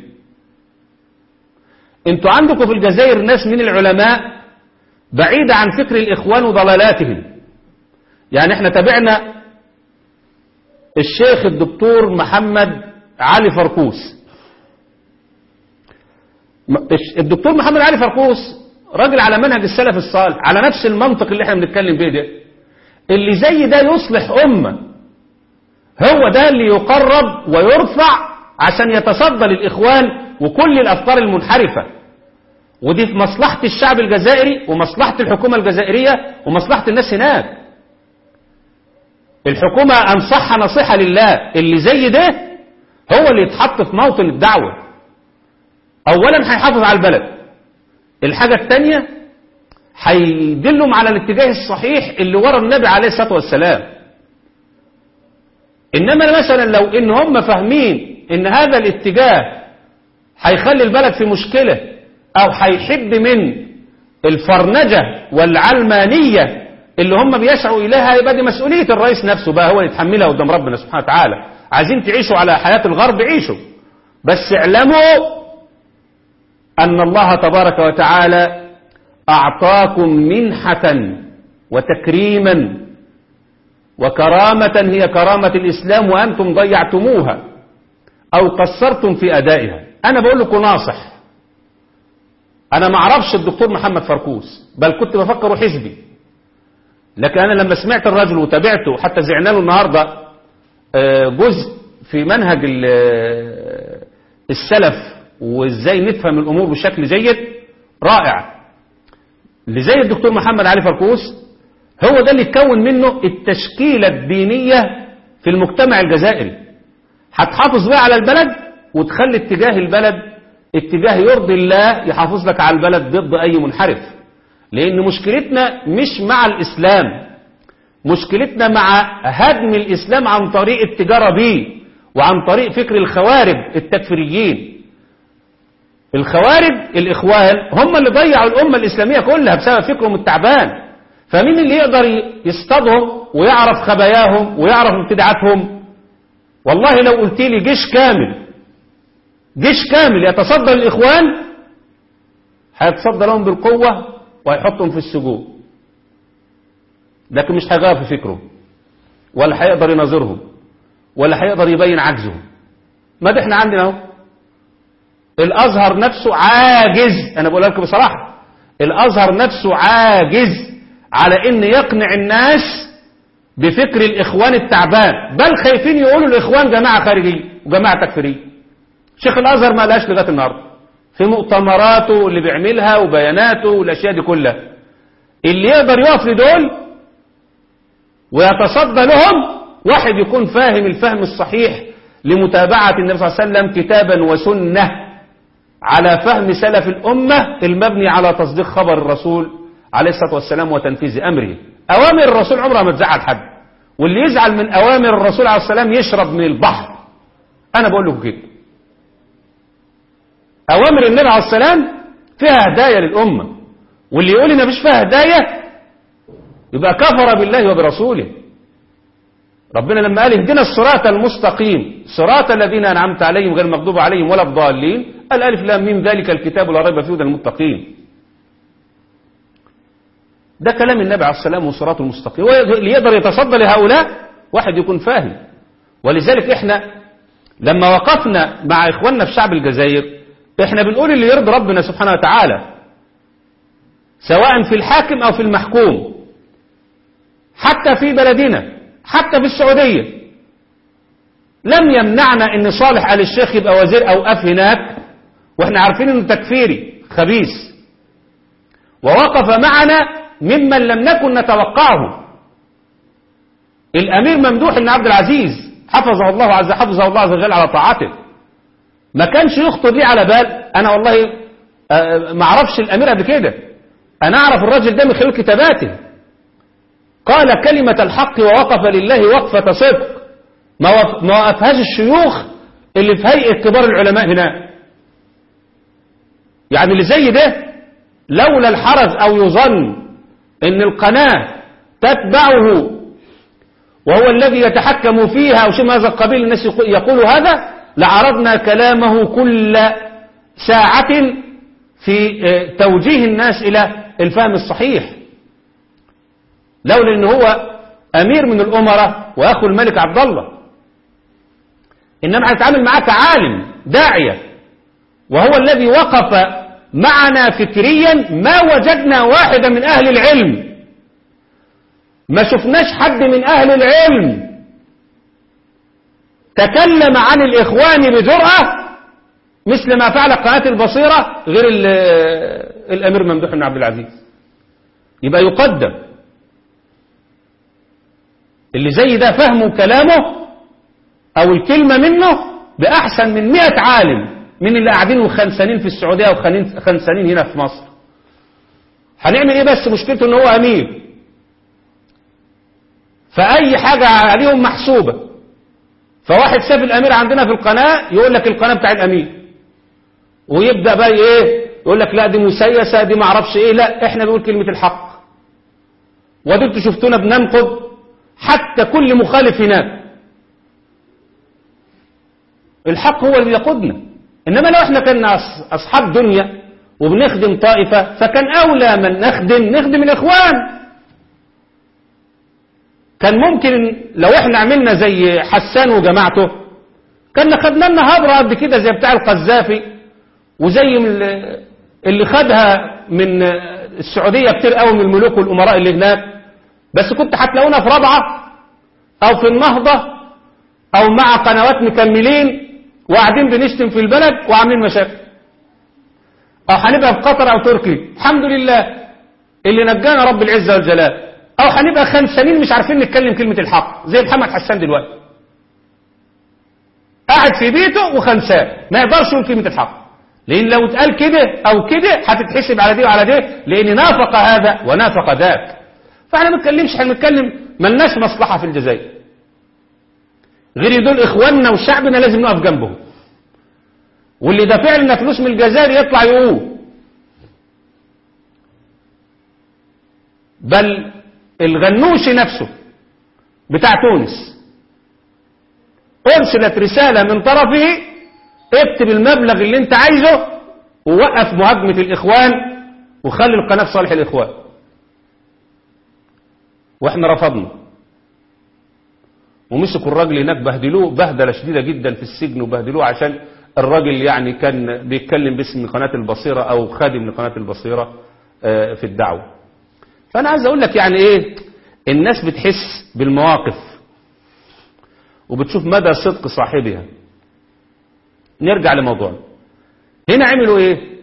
انتوا عندكم في الجزائر ناس من العلماء بعيدة عن فكر الإخوان وضلالاتهم يعني احنا تابعنا الشيخ الدكتور محمد علي فرقوس الدكتور محمد علي فرقوس راجل على منهج السلف الصالح على نفس المنطق اللي احنا بنتكلم بيه ده اللي زي ده يصلح أمة هو ده اللي يقرب ويرفع عشان يتصدى للإخوان وكل الأفكار المنحرفة ودي في مصلحة الشعب الجزائري ومصلحة الحكومة الجزائرية ومصلحة الناس هناك الحكومة أنصحها نصيحة لله اللي زي ده هو اللي يتحط في موطن الدعوة أولا هيحافظ على البلد الحاجة الثانية هيدلهم على الاتجاه الصحيح اللي ورا النبي عليه الصلاة والسلام إنما مثلا لو إن هم فاهمين إن هذا الاتجاه هيخلي البلد في مشكلة أو هيحب من الفرنجة والعلمانية اللي هم بيسعوا إليها يبقى دي مسؤولية الرئيس نفسه بقى هو اللي يتحملها قدام ربنا سبحانه وتعالى عايزين تعيشوا على حياة الغرب عيشوا بس اعلموا أن الله تبارك وتعالى أعطاكم منحة وتكريما وكرامة هي كرامة الإسلام وأنتم ضيعتموها أو قصرتم في أدائها أنا بقول لكم ناصح أنا ما أعرفش الدكتور محمد فركوس بل كنت بفكره حزبي لكن أنا لما سمعت الرجل وتابعته حتى زعنا له النهاردة جزء في منهج السلف وإزاي نفهم الأمور بشكل جيد رائع اللي زي الدكتور محمد علي فركوس هو ده اللي يتكون منه التشكيلة الدينية في المجتمع الجزائري هتحافظ بقى على البلد وتخلي اتجاه البلد اتجاه يرضي الله يحافظ لك على البلد ضد أي منحرف لأن مشكلتنا مش مع الإسلام مشكلتنا مع هدم الإسلام عن طريق التجارة به وعن طريق فكر الخوارج التكفيريين الخوارج الإخوان هم اللي ضيعوا الأمة الإسلامية كلها بسبب فكرهم التعبان فمين اللي يقدر يصطادهم ويعرف خباياهم ويعرف ابتداعاتهم والله لو قلت لي جيش كامل جيش كامل يتصدى للإخوان هيتصدى لهم بالقوة وهيحطهم في السجون لكن مش هيغير في فكره ولا هيقدر يناظرهم ولا هيقدر يبين عجزهم ما ده احنا عندنا اهو الازهر نفسه عاجز انا بقولها لكم بصراحه الازهر نفسه عاجز على ان يقنع الناس بفكر الاخوان التعبان بل خايفين يقولوا الاخوان جماعه خارجيه وجماعه تكفيريه شيخ الازهر ما قالهاش لغايه النهارده في مؤتمراته اللي بيعملها وبياناته والاشياء دي كلها اللي يقدر يقف لدول ويتصدى لهم واحد يكون فاهم الفهم الصحيح لمتابعة النبي صلى الله عليه وسلم كتابا وسنة على فهم سلف الأمة المبني على تصديق خبر الرسول عليه الصلاة والسلام وتنفيذ أمره أوامر الرسول عمرها ما تزعل حد واللي يزعل من أوامر الرسول عليه السلام يشرب من البحر أنا بقول لكم كده أوامر النبي عليه السلام فيها هدايا للأمة واللي يقول إن مفيش فيها هدايا يبقى كفر بالله وبرسوله ربنا لما قال اهدنا الصراط المستقيم صراط الذين أنعمت عليهم غير المغضوب عليهم ولا الضالين الألف لام ميم ذلك الكتاب لا ريب فيه هدى المتقين ده كلام النبي عليه السلام والصراط المستقيم اللي يقدر يتصدى لهؤلاء واحد يكون فاهم ولذلك احنا لما وقفنا مع اخواننا في شعب الجزائر احنا بنقول اللي يرضي ربنا سبحانه وتعالى سواء في الحاكم او في المحكوم حتى في بلدنا حتى في السعودية لم يمنعنا ان صالح آل الشيخ يبقى وزير او اف هناك واحنا عارفين انه تكفيري خبيث ووقف معنا ممن لم نكن نتوقعه الامير ممدوح بن عبد العزيز حفظه الله عز حفظه الله عز وجل على طاعته ما كانش يخطر لي على بال انا والله ما اعرفش الامير قبل كده انا اعرف الراجل ده من خلال كتاباته قال كلمة الحق ووقف لله وقفة صدق ما وقفهاش الشيوخ اللي في هيئة كبار العلماء هناك يعني اللي زي ده لولا الحرج او يظن ان القناة تتبعه وهو الذي يتحكم فيها او شيء من هذا القبيل الناس يقول هذا لعرضنا كلامه كل ساعة في توجيه الناس الى الفهم الصحيح لولا ان هو امير من الامراء واخو الملك عبد الله انما هنتعامل معاه كعالم داعية وهو الذي وقف معنا فكريا ما وجدنا واحدا من اهل العلم ما شفناش حد من اهل العلم تكلم عن الاخوان بجرأة مثل ما فعل قناة البصيرة غير الامير ممدوح بن عبد العزيز يبقى يقدم اللي زي ده فهمه كلامه او الكلمة منه بأحسن من مئة عالم من اللي قاعدين وخنسانين في السعودية وخنسانين هنا في مصر هنعمل ايه بس مشكلته ان هو امير فاي حاجة عليهم محسوبة فواحد شاف الامير عندنا في القناة يقول لك القناة بتاع الامير ويبدأ بقى ايه يقول لك لا دي مسيسة دي معرفش ايه لا احنا بنقول كلمة الحق ودي انتوا شفتونا بننقض حتى كل مخالف هناك الحق هو اللي بيقودنا انما لو احنا كنا أص- اصحاب دنيا وبنخدم طائفة فكان اولى من نخدم نخدم الاخوان كان ممكن لو احنا عملنا زي حسان وجماعته كنا خدنا لنا هبرة قد كده زي بتاع القذافي وزي من ال- اللي خدها من السعودية كتير قوي من الملوك والأمراء اللي هناك بس كنت هتلاقونا في رابعة أو في النهضة أو مع قنوات مكملين وقاعدين بنشتم في البلد وعاملين مشاكل أو هنبقى في قطر أو تركيا الحمد لله اللي نجانا رب العزة والجلال أو هنبقى خمسانين مش عارفين نتكلم كلمة الحق زي محمد حسان دلوقتي قاعد في بيته وخمسان ما يقدرش يقول كلمة الحق لأن لو اتقال كده أو كده هتتحسب على دي وعلى دي لأن نافق هذا ونافق ذاك فاحنا ما بنتكلمش احنا بنتكلم ملناش مصلحة في الجزائر غير دول إخواننا وشعبنا لازم نقف جنبهم واللي دافع لنا فلوس من الجزائر يطلع يقول بل الغنوشي نفسه بتاع تونس أرسلت رسالة من طرفه اكتب المبلغ اللي انت عايزه ووقف مهاجمة الإخوان وخلي القناة في صالح الإخوان واحنا رفضنا ومسكوا الراجل هناك بهدلوه بهدلة شديدة جدا في السجن وبهدلوه عشان الراجل يعني كان بيتكلم باسم قناة البصيرة أو خادم لقناة البصيرة آه، في الدعوة فأنا عايز أقول لك يعني إيه الناس بتحس بالمواقف وبتشوف مدى صدق صاحبها نرجع لموضوعنا هنا عملوا ايه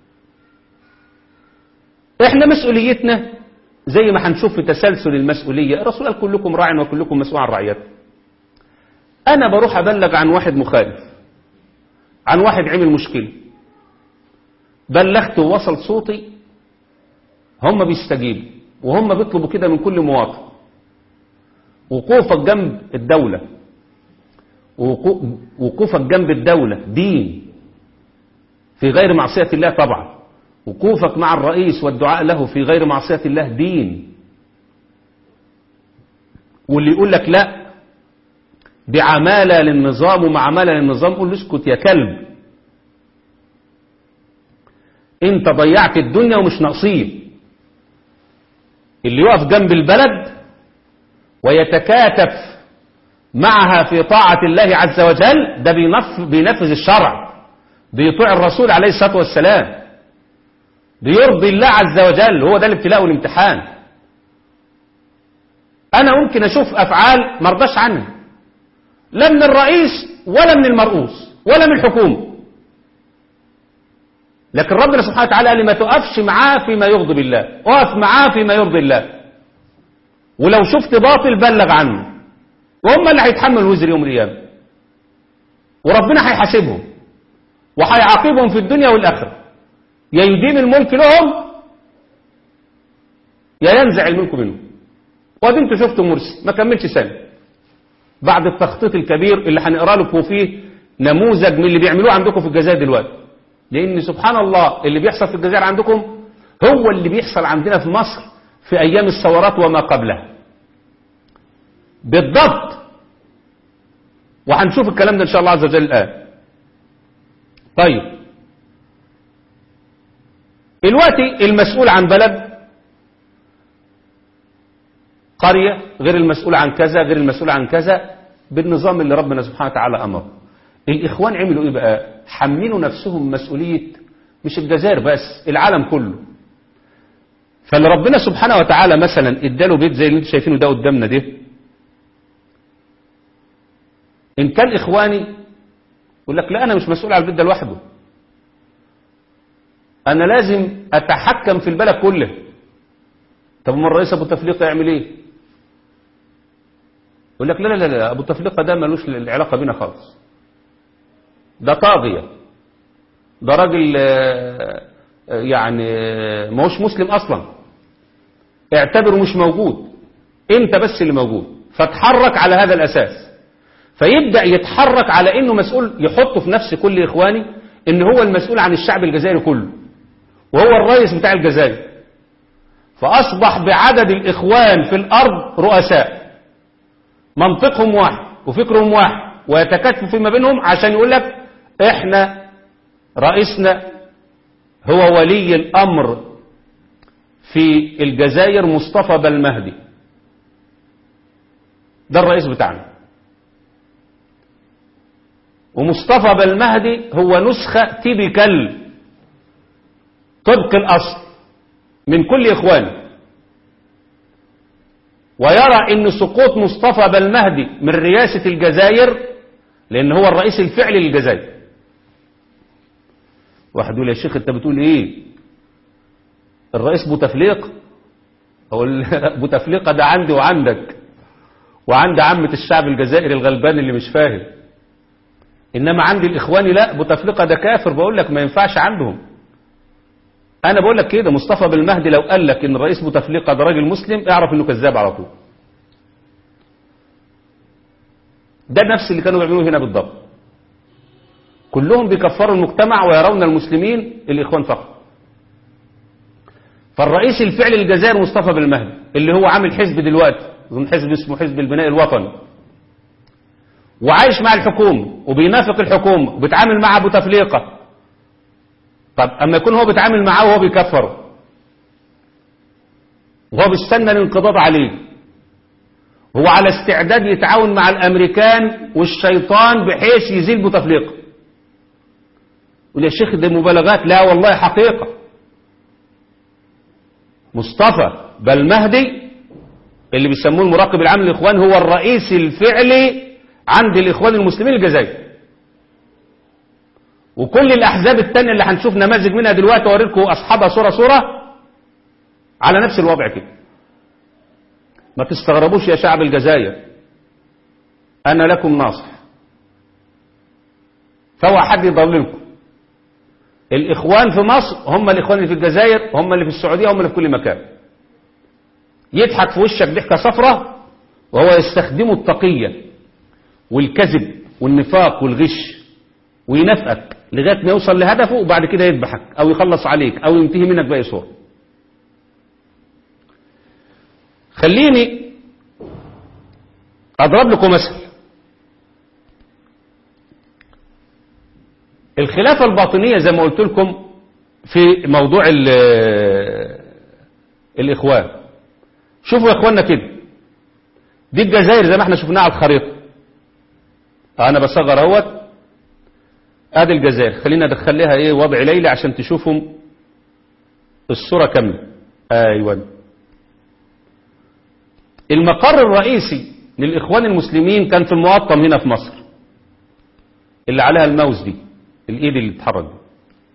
احنا مسؤوليتنا زي ما هنشوف في تسلسل المسؤولية الرسول قال كلكم راع وكلكم مسؤول عن رعيته انا بروح ابلغ عن واحد مخالف عن واحد عمل مشكلة بلغت ووصل صوتي هم بيستجيبوا وهم بيطلبوا كده من كل مواطن وقوفك جنب الدولة وقو- وقوفك جنب الدولة دين في غير معصية الله طبعا وقوفك مع الرئيس والدعاء له في غير معصية الله دين واللي يقول لك لا دي عمالة للنظام ومعاملة للنظام قول له اسكت يا كلب انت ضيعت الدنيا ومش ناقصين اللي يقف جنب البلد ويتكاتف معها في طاعة الله عز وجل ده بينف بينفذ الشرع بيطيع الرسول عليه الصلاة والسلام بيرضي الله عز وجل هو ده الابتلاء والامتحان أنا ممكن أشوف أفعال مرضاش عنها لا من الرئيس ولا من المرؤوس ولا من الحكومة لكن ربنا سبحانه وتعالى قال لي ما تقفش معاه فيما يغضب الله اقف معاه فيما يرضي الله ولو شفت باطل بلغ عنه وهم اللي هيتحملوا وزر يوم القيامة وربنا هيحاسبهم وهيعاقبهم في الدنيا والآخرة يا يديم الملك لهم يا ينزع الملك منهم وادي انتوا شفتوا مرسي ما كملش سنة بعد التخطيط الكبير اللي هنقرا لكم فيه نموذج من اللي بيعملوه عندكم في الجزائر دلوقتي لان سبحان الله اللي بيحصل في الجزائر عندكم هو اللي بيحصل عندنا في مصر في ايام الثورات وما قبلها بالضبط وهنشوف الكلام ده ان شاء الله عز وجل الان طيب دلوقتي المسؤول عن بلد قرية غير المسؤول عن كذا غير المسؤول عن كذا بالنظام اللي ربنا سبحانه وتعالى أمر الإخوان عملوا إيه بقى حملوا نفسهم مسؤولية مش الجزائر بس العالم كله فاللي ربنا سبحانه وتعالى مثلا اداله بيت زي اللي انتم شايفينه ده قدامنا ده إن كان إخواني يقول لك لا أنا مش مسؤول على البيت ده لوحده أنا لازم أتحكم في البلد كله طب ما الرئيس أبو تفليقة يعمل إيه يقول لك لا لا لا أبو تفليقة ده ملوش العلاقة بينا خالص ده طاغية ده راجل آه، آه، يعني آه، ما هوش مسلم أصلا اعتبره مش موجود انت بس اللي موجود فتحرك على هذا الأساس فيبدأ يتحرك على انه مسؤول يحطه في نفس كل اخواني ان هو المسؤول عن الشعب الجزائري كله وهو الرئيس بتاع الجزائر فاصبح بعدد الاخوان في الارض رؤساء منطقهم واحد وفكرهم واحد ويتكاتفوا فيما بينهم عشان يقول لك احنا رئيسنا هو ولي الامر في الجزائر مصطفى بالمهدي ده الرئيس بتاعنا ومصطفى بالمهدي هو نسخة تيبيكال طبق الأصل من كل إخوانه ويرى أن سقوط مصطفى بالمهدي من رئاسة الجزائر لأن هو الرئيس الفعلي للجزائر واحد يقول يا شيخ انت بتقول ايه الرئيس بوتفليق هو بوتفليقة ده عندي وعندك وعند عامة الشعب الجزائري الغلبان اللي مش فاهم انما عندي الاخواني لا بوتفليقة ده كافر بقول لك ما ينفعش عندهم انا بقول لك كده مصطفى بالمهدي لو قال لك ان رئيس بوتفليقة ده راجل مسلم اعرف انه كذاب على طول ده نفس اللي كانوا بيعملوه هنا بالضبط كلهم بيكفروا المجتمع ويرون المسلمين الاخوان فقط فالرئيس الفعلي للجزائر مصطفى بالمهدي اللي هو عامل حزب دلوقتي ضمن حزب اسمه حزب البناء الوطني وعايش مع الحكومة وبينافق الحكومة وبيتعامل مع ابو تفليقة طب اما يكون هو بيتعامل معاه وهو بيكفره وهو بيستنى الانقضاض عليه هو على استعداد يتعاون مع الامريكان والشيطان بحيث يزيل بوتفليقة يقول يا شيخ ده مبالغات لا والله حقيقة مصطفى بالمهدي اللي بيسموه المراقب العام للاخوان هو الرئيس الفعلي عند الاخوان المسلمين الجزائر وكل الاحزاب التانية اللي هنشوف نماذج منها دلوقتي اوريكم اصحابها صورة صورة على نفس الوضع كده ما تستغربوش يا شعب الجزائر انا لكم ناصح فهو حد يضللكم الاخوان في مصر هم الاخوان اللي في الجزائر هم اللي في السعودية هم اللي في كل مكان يضحك في وشك ضحكة صفرة وهو يستخدم التقية والكذب والنفاق والغش وينافقك لغاية ما يوصل لهدفه وبعد كده يذبحك او يخلص عليك او ينتهي منك بأي صورة خليني اضرب لكم مثل الخلافة الباطنية زي ما قلت لكم في موضوع الإخوان شوفوا يا إخواننا كده دي الجزائر زي ما احنا شفناها على الخريطة أنا بصغر اهوت ادي الجزائر خلينا ادخلها ايه وضع ليلي عشان تشوفوا الصورة كاملة ايوه المقر الرئيسي للإخوان المسلمين كان في المقطم هنا في مصر اللي عليها الماوس دي الايد اللي بتتحرك دي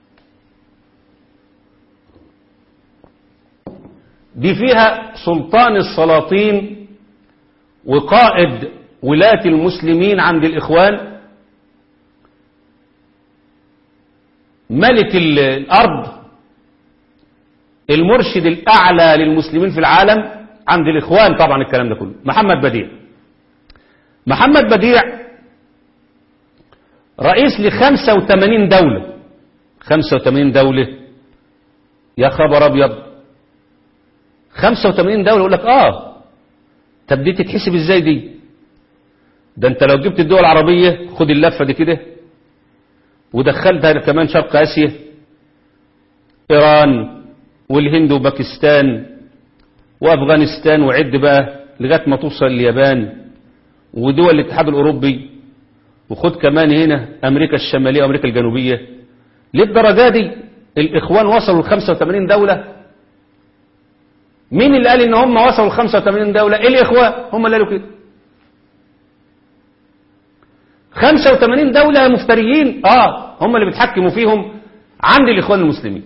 دي فيها سلطان السلاطين وقائد ولاة المسلمين عند الإخوان ملك الأرض المرشد الأعلى للمسلمين في العالم عند الإخوان طبعا الكلام ده كله محمد بديع محمد بديع رئيس ل 85 دولة 85 دولة يا خبر أبيض 85 دولة يقول لك آه طب دي تتحسب إزاي دي ده أنت لو جبت الدول العربية خد اللفة دي كده ودخلتها كمان شرق آسيا إيران والهند وباكستان وأفغانستان وعد بقى لغاية ما توصل اليابان ودول الاتحاد الأوروبي وخد كمان هنا أمريكا الشمالية وأمريكا الجنوبية للدرجة دي الإخوان وصلوا ل 85 دولة مين اللي قال إن هم وصلوا ل 85 دولة الإخوان هم اللي قالوا كده 85 دولة مفتريين آه هم اللي بيتحكموا فيهم عند الإخوان المسلمين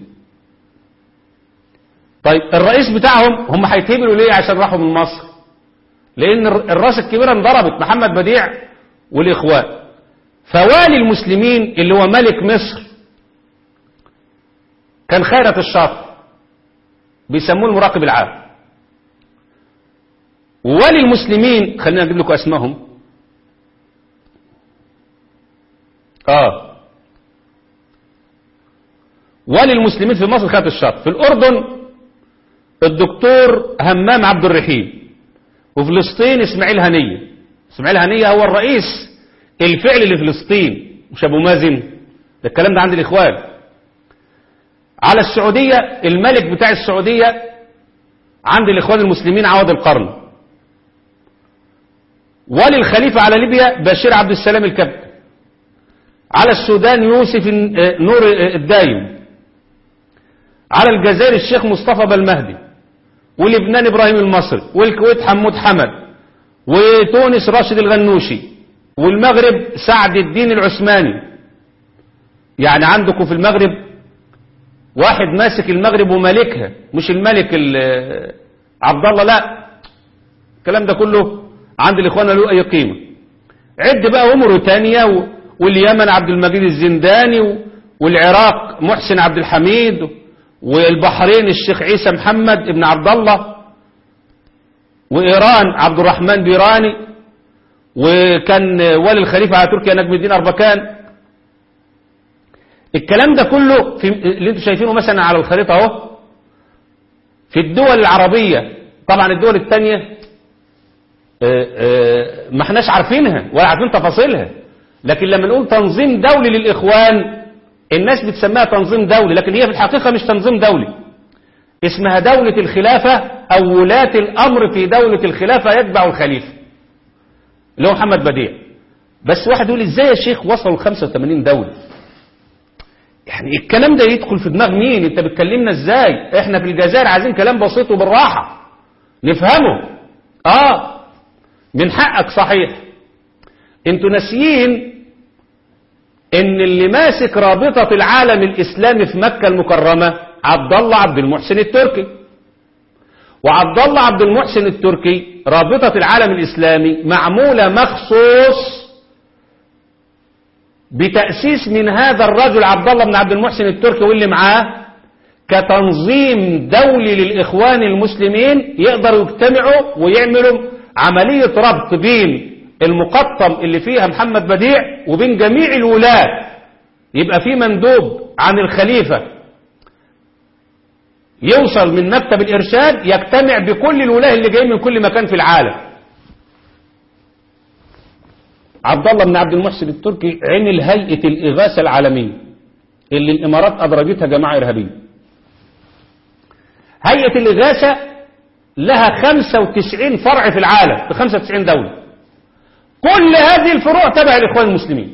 طيب الرئيس بتاعهم هم هيتهبلوا ليه عشان راحوا من مصر لأن الراس الكبيرة انضربت محمد بديع والإخوان فوالي المسلمين اللي هو ملك مصر كان خيرة الشاطر بيسموه المراقب العام وولي المسلمين خلينا نجيب لكم اسمائهم اه وللمسلمين في مصر خط الشرق في الأردن الدكتور همام عبد الرحيم وفلسطين اسماعيل هنية اسماعيل هنية هو الرئيس الفعلي لفلسطين مش أبو مازن ده الكلام ده عند الإخوان على السعودية الملك بتاع السعودية عند الإخوان المسلمين عوض القرن ولي الخليفة على ليبيا بشير عبد السلام الكبت على السودان يوسف نور الدايم على الجزائر الشيخ مصطفى بالمهدي ولبنان إبراهيم المصري والكويت حمود حمد وتونس راشد الغنوشي والمغرب سعد الدين العثماني يعني عندكم في المغرب واحد ماسك المغرب ومالكها مش الملك عبد الله لا الكلام ده كله عند الاخوان له اي قيمه عد بقى وموريتانيا واليمن عبد المجيد الزنداني والعراق محسن عبد الحميد والبحرين الشيخ عيسى محمد ابن عبد الله وإيران عبد الرحمن بيراني وكان ولي الخليفة على تركيا نجم الدين أربكان الكلام ده كله في اللي انتم شايفينه مثلا على الخريطة اهو في الدول العربية طبعا الدول الثانية ما احناش عارفينها ولا عارفين تفاصيلها لكن لما نقول تنظيم دولي للإخوان الناس بتسميها تنظيم دولي لكن هي في الحقيقة مش تنظيم دولي اسمها دولة الخلافة أو ولاة الأمر في دولة الخلافة يتبع الخليفة اللي هو محمد بديع بس واحد يقول ازاي يا شيخ وصلوا 85 دولة يعني الكلام ده يدخل في دماغ مين انت بتكلمنا ازاي احنا في الجزائر عايزين كلام بسيط وبالراحة نفهمه اه من حقك صحيح انتوا ناسيين ان اللي ماسك رابطة العالم الاسلامي في مكة المكرمة عبد الله عبد المحسن التركي وعبد الله عبد المحسن التركي رابطة العالم الاسلامي معمولة مخصوص بتأسيس من هذا الرجل عبد الله بن عبد المحسن التركي واللي معاه كتنظيم دولي للإخوان المسلمين يقدروا يجتمعوا ويعملوا عملية ربط بين المقطم اللي فيها محمد بديع وبين جميع الولاة يبقى في مندوب عن الخليفة يوصل من مكتب الإرشاد يجتمع بكل الولاة اللي جايين من كل مكان في العالم عبد الله بن عبد المحسن التركي عمل هيئة الإغاثة العالمية اللي الإمارات أدرجتها جماعة إرهابية هيئة الإغاثة لها 95 فرع في العالم في 95 دولة كل هذه الفروع تبع الإخوان المسلمين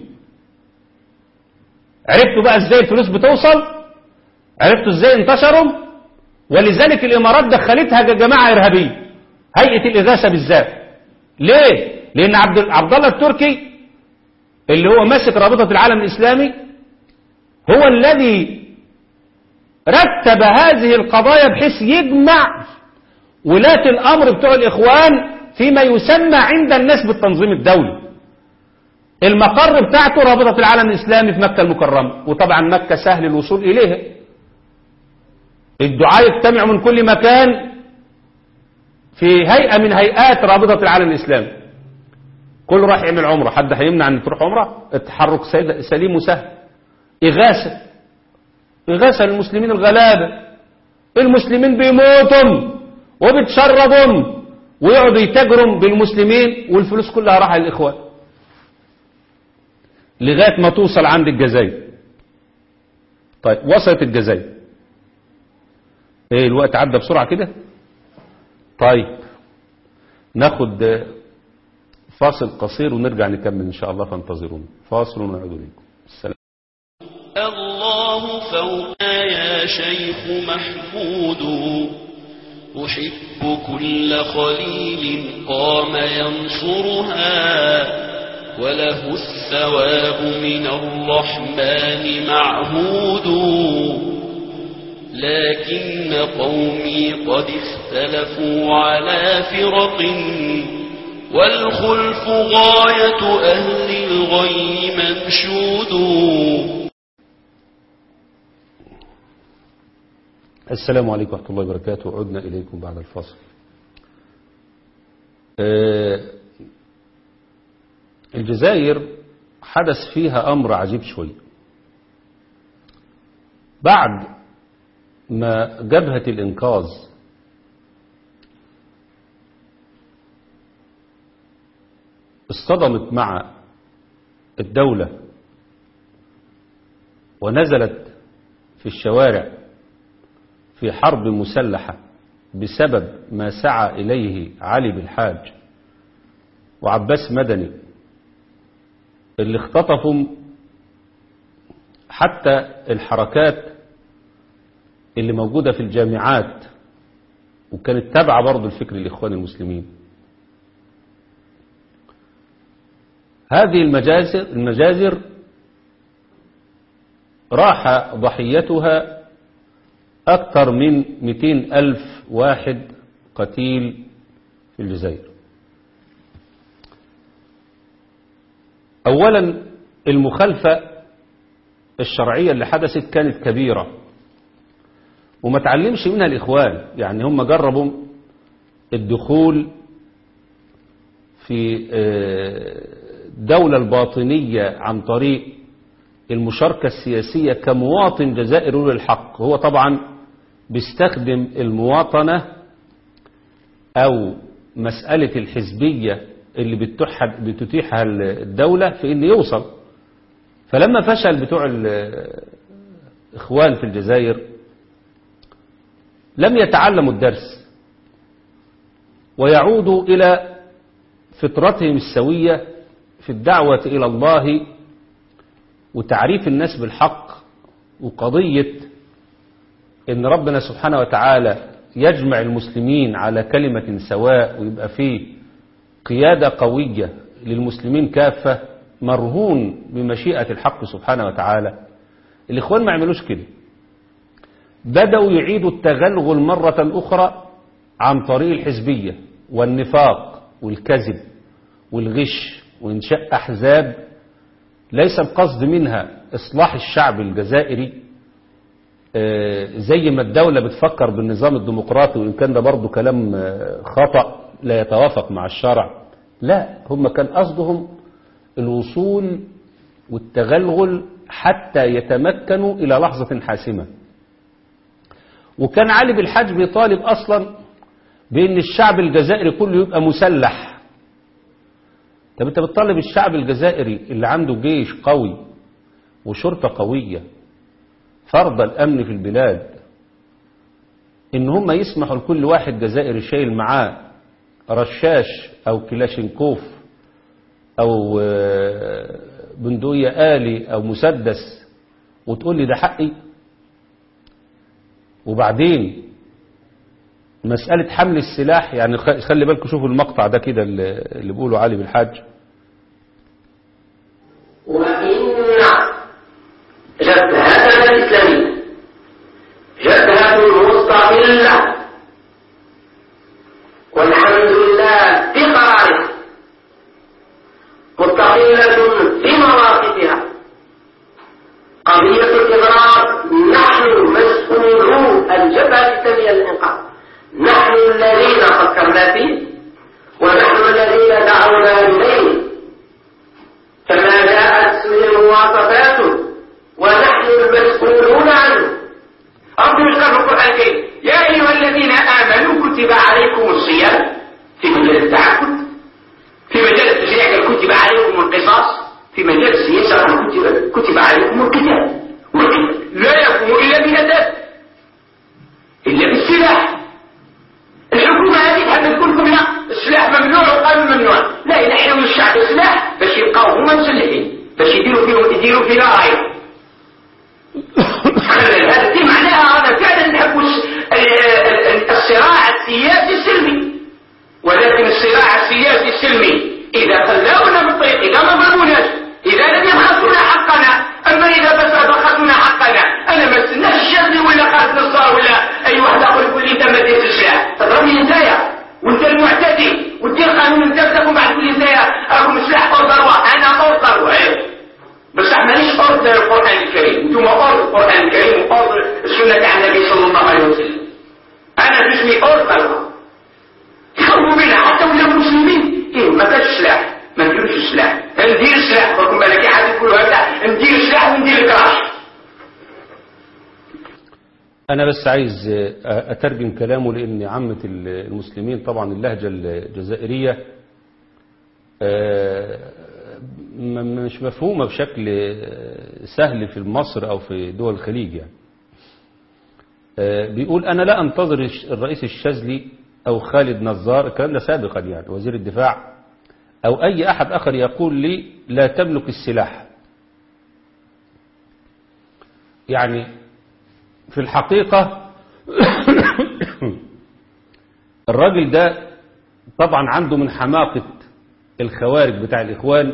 عرفتوا بقى ازاي الفلوس بتوصل عرفتوا ازاي انتشروا ولذلك الإمارات دخلتها جماعة إرهابية هيئة الإغاثة بالذات ليه لأن عبد عبد الله التركي اللي هو ماسك رابطة العالم الإسلامي هو الذي رتب هذه القضايا بحيث يجمع ولاة الأمر بتوع الإخوان فيما يسمى عند الناس بالتنظيم الدولي المقر بتاعته رابطة العالم الإسلامي في مكة المكرمة وطبعا مكة سهل الوصول إليها الدعاء يجتمعوا من كل مكان في هيئة من هيئات رابطة العالم الإسلامي كل راح يعمل عمره حد هيمنع ان تروح عمره التحرك سليم وسهل إغاثة إغاثة للمسلمين الغلابة المسلمين بيموتهم وبتشربهم ويقعدوا يتاجروا بالمسلمين والفلوس كلها راح للإخوان لغاية ما توصل عند الجزائر طيب وصلت الجزائر ايه الوقت عدى بسرعة كده طيب ناخد فاصل قصير ونرجع نكمل ان شاء الله فانتظرونا فاصل ونعود اليكم السلام
الله فوقنا يا شيخ محمود أحب كل خليل قام ينصرها وله الثواب من الرحمن معهود لكن قومي قد اختلفوا على فرق والخلف غاية أهل الغي منشود
السلام عليكم ورحمة الله وبركاته عدنا إليكم بعد الفصل آه، الجزائر حدث فيها أمر عجيب شوي بعد ما جبهة الإنقاذ اصطدمت مع الدولة ونزلت في الشوارع في حرب مسلحة بسبب ما سعى إليه علي بالحاج وعباس مدني اللي اختطفوا حتى الحركات اللي موجودة في الجامعات وكانت تابعة برضه الفكر الإخوان المسلمين هذه المجازر, المجازر راح ضحيتها أكثر من 200 ألف واحد قتيل في الجزائر أولا المخالفة الشرعية اللي حدثت كانت كبيرة وما تعلمش منها الإخوان يعني هم جربوا الدخول في الدولة الباطنية عن طريق المشاركة السياسية كمواطن جزائري للحق هو طبعا بيستخدم المواطنة أو مسألة الحزبية اللي بتتيحها الدولة في إن يوصل فلما فشل بتوع الإخوان في الجزائر لم يتعلموا الدرس ويعودوا إلى فطرتهم السوية في الدعوة إلى الله وتعريف الناس بالحق وقضية إن ربنا سبحانه وتعالى يجمع المسلمين على كلمة سواء ويبقى فيه قيادة قوية للمسلمين كافة مرهون بمشيئة الحق سبحانه وتعالى الإخوان ما عملوش كده بدأوا يعيدوا التغلغل مرة أخرى عن طريق الحزبية والنفاق والكذب والغش وإنشاء أحزاب ليس القصد منها إصلاح الشعب الجزائري زي ما الدولة بتفكر بالنظام الديمقراطي وإن كان ده برضه كلام خطأ لا يتوافق مع الشرع لا هم كان قصدهم الوصول والتغلغل حتى يتمكنوا إلى لحظة حاسمة وكان علي بالحاج بيطالب أصلا بأن الشعب الجزائري كله يبقى مسلح طب انت بتطالب الشعب الجزائري اللي عنده جيش قوي وشرطة قوية فرض الأمن في البلاد إن هم يسمحوا لكل واحد جزائري شايل معاه رشاش أو كلاشينكوف أو بندقية آلي أو مسدس وتقول لي ده حقي وبعدين مسألة حمل السلاح يعني خلي بالكم شوفوا المقطع ده كده اللي بيقولوا علي بالحاج
وإن جبهتنا الإسلامية جبهة مستقلة والحمد لله في قرارها مستقلة في مواقفها قضية الإضرار نحن مسؤولو الجبهة الإسلامية للإنقاذ نحن الذين فكرنا فيه ونحن الذين دعونا إليه كما جاءت به المواصفات ونحن المسؤولون عنه ربنا يذكر في القرآن الكريم يا أيها الذين آمنوا كتب عليكم الصيام في مجال التعبد في مجال التشريع كتب عليكم القصاص في مجال السياسة كتب, كتب عليكم القتال والقتال لا يكون إلا بالأدب إلا بالسلاح الحكومة هذه تحب تقول لكم لا السلاح ممنوع والقانون ممنوع لا ينحيوا الشعب السلاح باش يبقاو هما مسلحين باش يديروا فيهم يديروا فينا راي هذا دي معناها هذا فعلا نحب الصراع السياسي السلمي ولكن الصراع السياسي السلمي إذا خلاونا من الطريق إذا ما ضربوناش إذا لم يبخسونا حقنا أما إذا بس بخسونا حقنا أنا ما استناش الشاذلي ولا خالد نصار ولا أي واحد آخر يقول لي أنت ما ديرش السلاح تضربني أنتيا وأنت المعتدي وتدير قانون أنت تكون بعد تقول لي أنتيا راكم سلاح أوردر أنا أوردر بس احنا ليش أوردر القرآن الكريم أنتم أوردر القرآن الكريم وأوردر السنة عن النبي صلى الله عليه وسلم أنا اسمي أوردر يخافوا منها حتى ولا مسلمين ايه ما كانش سلاح ما نديروش السلاح ندير السلاح وكم بالك حد
أنا بس عايز أترجم كلامه لأن عامة المسلمين طبعا اللهجة الجزائرية مش مفهومة بشكل سهل في مصر أو في دول الخليج يعني بيقول أنا لا أنتظر الرئيس الشاذلي أو خالد نزار الكلام ده سابقا يعني وزير الدفاع أو أي أحد آخر يقول لي لا تملك السلاح يعني في الحقيقة الراجل ده طبعا عنده من حماقة الخوارج بتاع الإخوان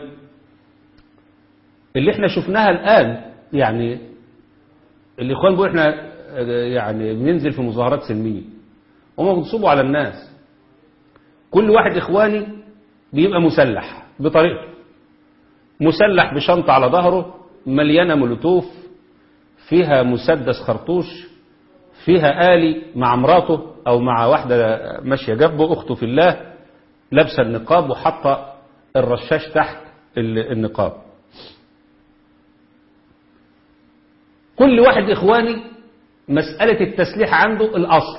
اللي احنا شفناها الآن يعني الإخوان بيقول احنا يعني بننزل في مظاهرات سلمية هم بينصبوا على الناس كل واحد إخواني بيبقى مسلح بطريقته مسلح بشنطة على ظهره مليانة مولوتوف فيها مسدس خرطوش فيها آلي مع مراته أو مع واحدة ماشية جنبه أخته في الله لابسة النقاب وحاطة الرشاش تحت النقاب كل واحد إخواني مسألة التسليح عنده الأصل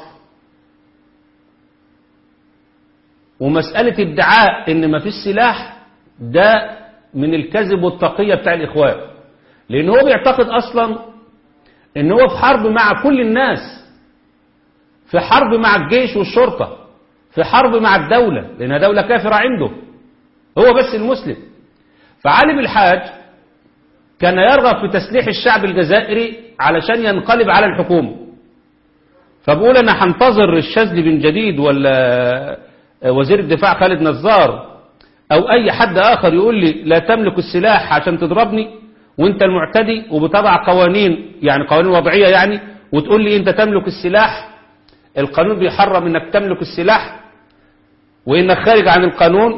ومسألة ادعاء ان ما فيش سلاح ده من الكذب والتقية بتاع الإخوان لأن هو بيعتقد أصلا ان هو في حرب مع كل الناس في حرب مع الجيش والشرطة في حرب مع الدولة لأنها دولة كافرة عنده هو بس المسلم فعلي الحاج كان يرغب في تسليح الشعب الجزائري علشان ينقلب على الحكومة فبقول أنا هنتظر الشاذلي بن جديد ولا وزير الدفاع خالد نزار أو أي حد آخر يقول لي لا تملك السلاح عشان تضربني وانت المعتدي وبتضع قوانين يعني قوانين وضعية يعني وتقول لي انت تملك السلاح القانون بيحرم انك تملك السلاح وانك خارج عن القانون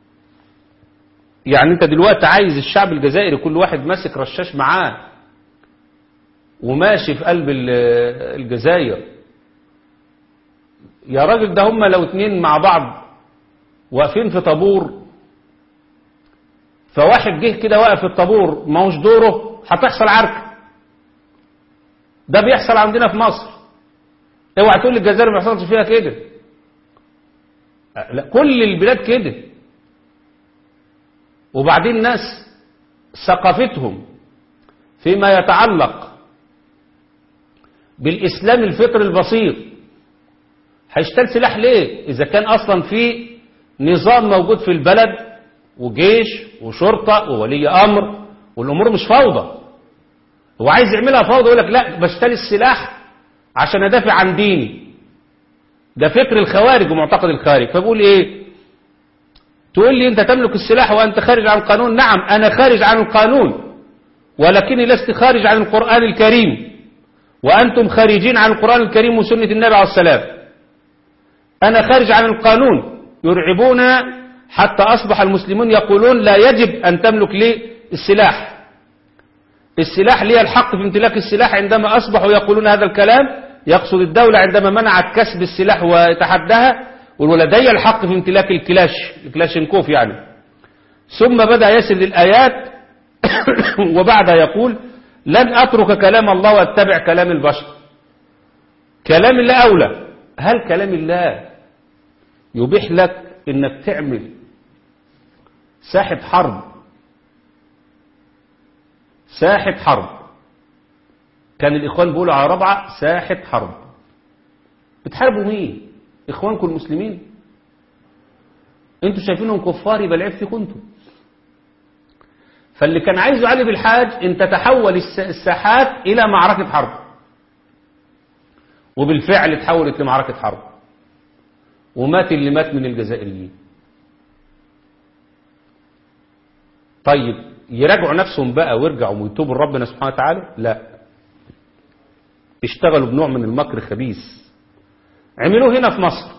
يعني انت دلوقتي عايز الشعب الجزائري كل واحد ماسك رشاش معاه وماشي في قلب الجزائر يا راجل ده هم لو اتنين مع بعض واقفين في طابور فواحد جه كده واقف في الطابور ما هوش دوره هتحصل عركه ده بيحصل عندنا في مصر اوعى تقول لي الجزائر ما بيحصلش فيها كده لا كل البلاد كده وبعدين ناس ثقافتهم فيما يتعلق بالإسلام الفطر البسيط هيشتل سلاح ليه إذا كان أصلا في نظام موجود في البلد وجيش وشرطة وولي أمر والأمور مش فوضى هو عايز يعملها فوضى يقول لك لا بشتري السلاح عشان أدافع عن ديني ده فكر الخوارج ومعتقد الخارج فبقول إيه تقول لي أنت تملك السلاح وأنت خارج عن القانون نعم أنا خارج عن القانون ولكني لست خارج عن القرآن الكريم وأنتم خارجين عن القرآن الكريم وسنة النبي عليه السلام أنا خارج عن القانون يرعبون حتى أصبح المسلمون يقولون لا يجب أن تملك لي السلاح السلاح لي الحق في امتلاك السلاح عندما أصبحوا يقولون هذا الكلام يقصد الدولة عندما منعت كسب السلاح وتحدها ولدي الحق في امتلاك الكلاش الكلاشنكوف يعني ثم بدأ يسرد الآيات وبعدها يقول لن أترك كلام الله واتبع كلام البشر كلام الله أولى هل كلام الله يبيح لك انك تعمل ساحة حرب ساحة حرب كان الإخوان بيقولوا على ربعة ساحة حرب بتحاربوا مين إخوانكم المسلمين انتوا شايفينهم كفار يبقى العيب فيكم انتوا فاللي كان عايزه علي بالحاج ان تتحول الساحات الى معركة حرب وبالفعل تحولت لمعركة حرب ومات اللي مات من الجزائريين طيب يراجعوا نفسهم بقى ويرجعوا ويتوبوا لربنا سبحانه وتعالى لا اشتغلوا بنوع من المكر الخبيث عملوه هنا في مصر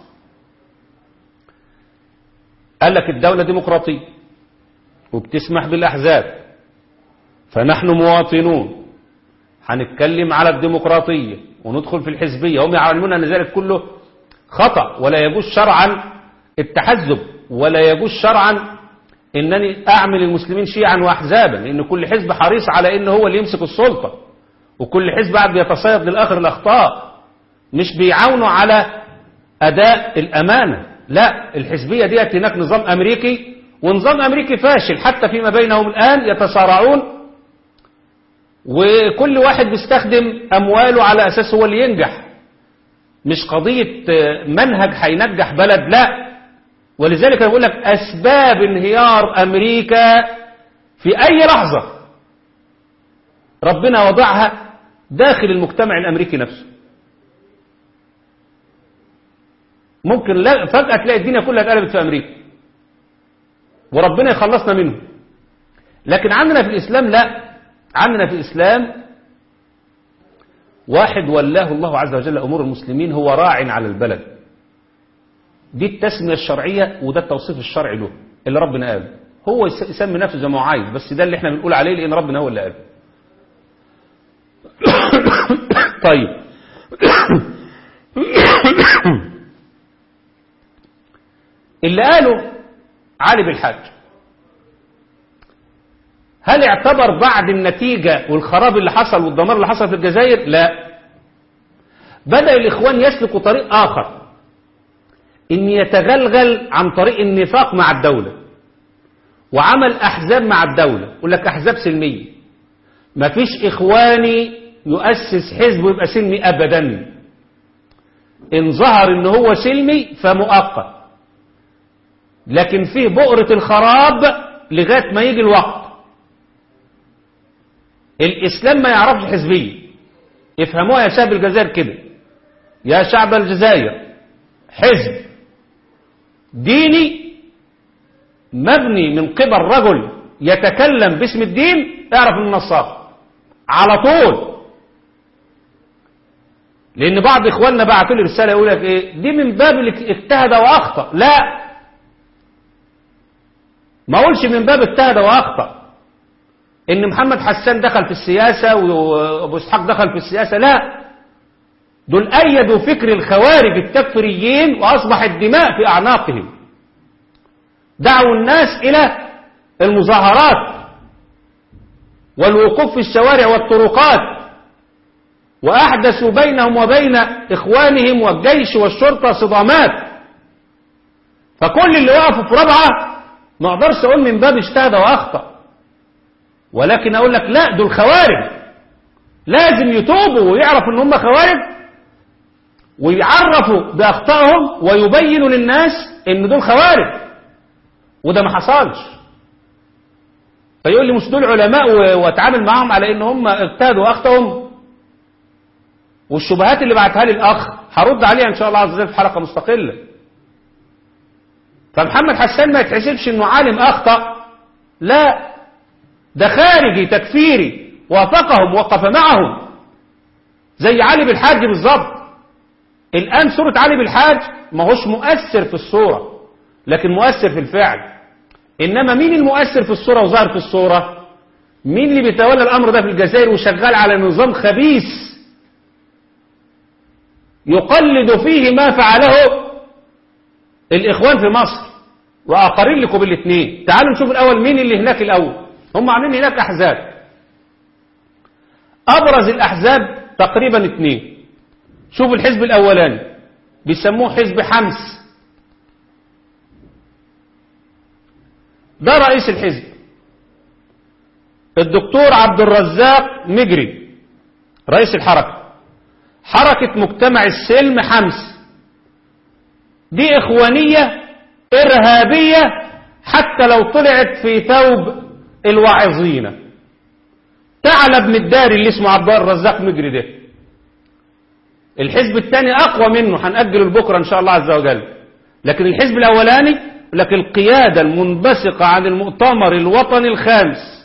قال لك الدولة ديمقراطية وبتسمح بالأحزاب فنحن مواطنون هنتكلم على الديمقراطية وندخل في الحزبية هم يعلمون أن ذلك كله خطأ ولا يجوز شرعا التحزب ولا يجوز شرعا انني اعمل المسلمين شيعا واحزابا لان كل حزب حريص على ان هو اللي يمسك السلطة وكل حزب قاعد بيتصيد للآخر الأخطاء مش بيعاونوا على أداء الأمانة لا الحزبية ديت هناك نظام أمريكي ونظام أمريكي فاشل حتى فيما بينهم الآن يتصارعون وكل واحد بيستخدم أمواله على أساس هو اللي ينجح مش قضية منهج هينجح بلد لا ولذلك أنا بقول لك أسباب انهيار أمريكا في أي لحظة ربنا وضعها داخل المجتمع الأمريكي نفسه ممكن لا فجأة تلاقي الدنيا كلها اتقلبت في أمريكا وربنا يخلصنا منه لكن عندنا في الإسلام لا عندنا في الإسلام واحد ولاه الله عز وجل أمور المسلمين هو راع على البلد دي التسمية الشرعية وده التوصيف الشرعي له اللي ربنا قال هو يسمي نفسه زي ما هو عايز بس ده اللي احنا بنقول عليه لأن ربنا هو اللي قال طيب اللي قاله علي بالحاج هل اعتبر بعد النتيجة والخراب اللي حصل والدمار اللي حصل في الجزائر لا بدأ الإخوان يسلكوا طريق آخر إن يتغلغل عن طريق النفاق مع الدولة وعمل أحزاب مع الدولة يقول لك أحزاب سلمية ما فيش إخواني يؤسس حزب ويبقى سلمي أبدا إن ظهر إن هو سلمي فمؤقت لكن فيه بؤرة الخراب لغاية ما يجي الوقت الإسلام ما يعرفش حزبية افهموها يا شعب الجزائر كده يا شعب الجزائر حزب ديني مبني من قبل رجل يتكلم باسم الدين اعرف انه نصاب على طول لان بعض اخواننا بعتوا لي رساله يقول لك ايه دي من باب اللي اجتهد واخطا لا ما اقولش من باب اجتهد واخطا ان محمد حسان دخل في السياسه وابو اسحاق دخل في السياسه لا دول ايدوا فكر الخوارج التكفيريين واصبح الدماء في اعناقهم دعوا الناس الى المظاهرات والوقوف في الشوارع والطرقات وأحدثوا بينهم وبين إخوانهم والجيش والشرطة صدامات فكل اللي وقفوا في رابعة ما اقدرش أقول من باب اجتهد وأخطأ ولكن أقول لك لا دول خوارج لازم يتوبوا ويعرفوا إن هم خوارج ويعرفوا بأخطائهم ويبينوا للناس إن دول خوارج وده ما حصلش فيقول لي مش دول علماء واتعامل معاهم على ان هم اجتهدوا واخطأهم والشبهات اللي بعتها لي الاخ هرد عليها ان شاء الله عز وجل في حلقه مستقله فمحمد حسان ما يتحسبش انه عالم اخطا لا ده خارجي تكفيري وافقهم وقف معهم زي علي بالحاج بالظبط الان صوره علي بالحاج ما هوش مؤثر في الصوره لكن مؤثر في الفعل انما مين المؤثر في الصوره وظاهر في الصوره مين اللي بيتولى الامر ده في الجزائر وشغال على نظام خبيث يقلد فيه ما فعله الإخوان في مصر وأقرر لكم بالاثنين تعالوا نشوف الأول مين اللي هناك الأول هم عاملين هناك أحزاب أبرز الأحزاب تقريبا اثنين شوفوا الحزب الأولاني بيسموه حزب حمس ده رئيس الحزب الدكتور عبد الرزاق مجري رئيس الحركة حركة مجتمع السلم حمس دي إخوانية إرهابية حتى لو طلعت في ثوب الواعظين ثعلب من الدار اللي اسمه عبد الرزاق مجري ده الحزب الثاني أقوى منه هنأجله لبكرة إن شاء الله عز وجل لكن الحزب الأولاني لك القيادة المنبثقة عن المؤتمر الوطني الخامس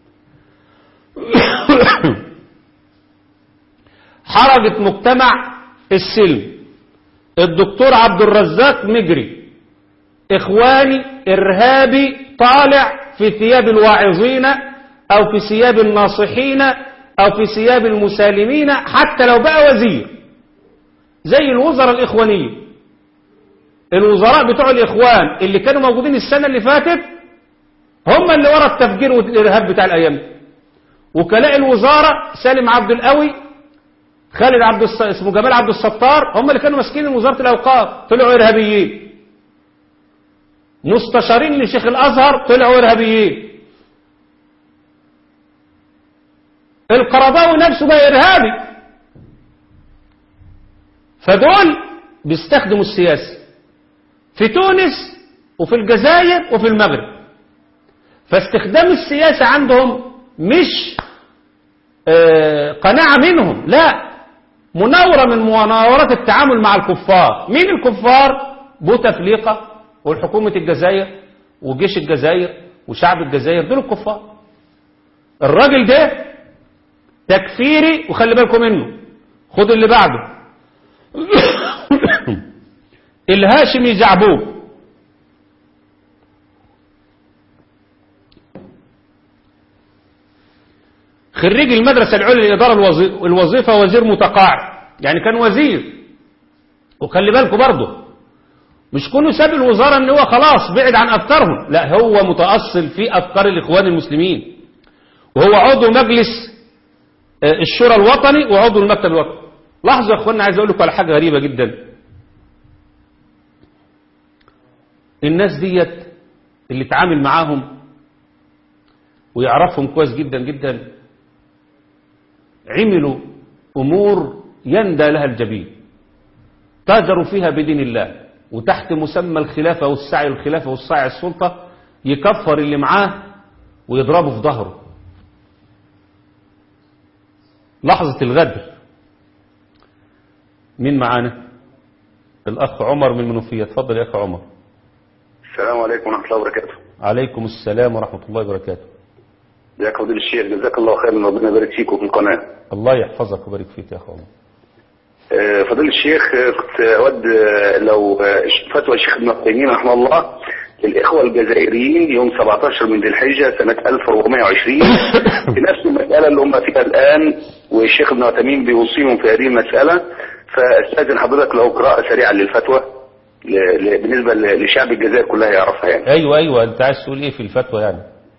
حركة مجتمع السلم الدكتور عبد الرزاق مجري إخواني إرهابي طالع في ثياب الواعظين أو في ثياب الناصحين أو في ثياب المسالمين حتى لو بقى وزير زي الوزراء الإخوانيين الوزراء بتوع الإخوان اللي كانوا موجودين السنة اللي فاتت هم اللي ورا التفجير والإرهاب بتاع الأيام دي وكلاء الوزارة سالم عبد القوي خالد عبد الس... اسمه جمال عبد الستار هم اللي كانوا ماسكين وزارة الأوقاف طلعوا إرهابيين مستشارين لشيخ الأزهر طلعوا إرهابيين القرضاوي نفسه بقى إرهابي فدول بيستخدموا السياسة في تونس وفي الجزائر وفي المغرب فاستخدام السياسة عندهم مش آه، قناعة منهم لا مناورة من مناورات التعامل مع الكفار مين الكفار بوتفليقة والحكومة الجزائر وجيش الجزائر وشعب الجزائر دول الكفار الراجل ده تكفيري وخلي بالكم منه خد اللي بعده الهاشمي زعبوب خريج المدرسة العليا للإدارة الوظي- الوظيفة وزير متقاعد يعني كان وزير وخلي بالكم برضه مش كله ساب الوزارة ان هو خلاص بعد عن أفكارهم لا هو متأصل في أفكار الإخوان المسلمين وهو عضو مجلس آه، الشورى الوطني وعضو المكتب الوطني لاحظوا يا اخوانا عايز اقول لكم على حاجة غريبة جدا الناس ديت اللي اتعامل معاهم ويعرفهم كويس جدا جدا عملوا أمور يندى لها الجبين تاجروا فيها بدين الله وتحت مسمى الخلافة والسعي الخلافة والسعي السلطة يكفر اللي معاه ويضربه في ظهره لحظة الغدر مين معانا الأخ عمر من المنوفية اتفضل يا أخ عمر
السلام عليكم ورحمة الله وبركاته
عليكم السلام ورحمة الله وبركاته
ازيك يا فضيلة الشيخ جزاك الله خيرا ربنا يبارك فيك وفي القناة
الله يحفظك ويبارك فيك يا أخ عمر
آه، فضيلة الشيخ آه، كنت أود آه، لو آه، فتوى الشيخ ابن عثيمين رحمه الله للإخوة الجزائريين يوم 17 من ذي الحجة سنة 1420 في نفس المسألة اللي هم فيها الآن والشيخ ابن عثيمين بيوصيهم في هذه المسألة فاستاذن حضرتك لو قراءة سريعة للفتوى ل- ل- بالنسبة ل- لشعب الجزائر كلها يعرفها يعني
أيوة أيوة أنت عايز تقول إيه في الفتوى يعني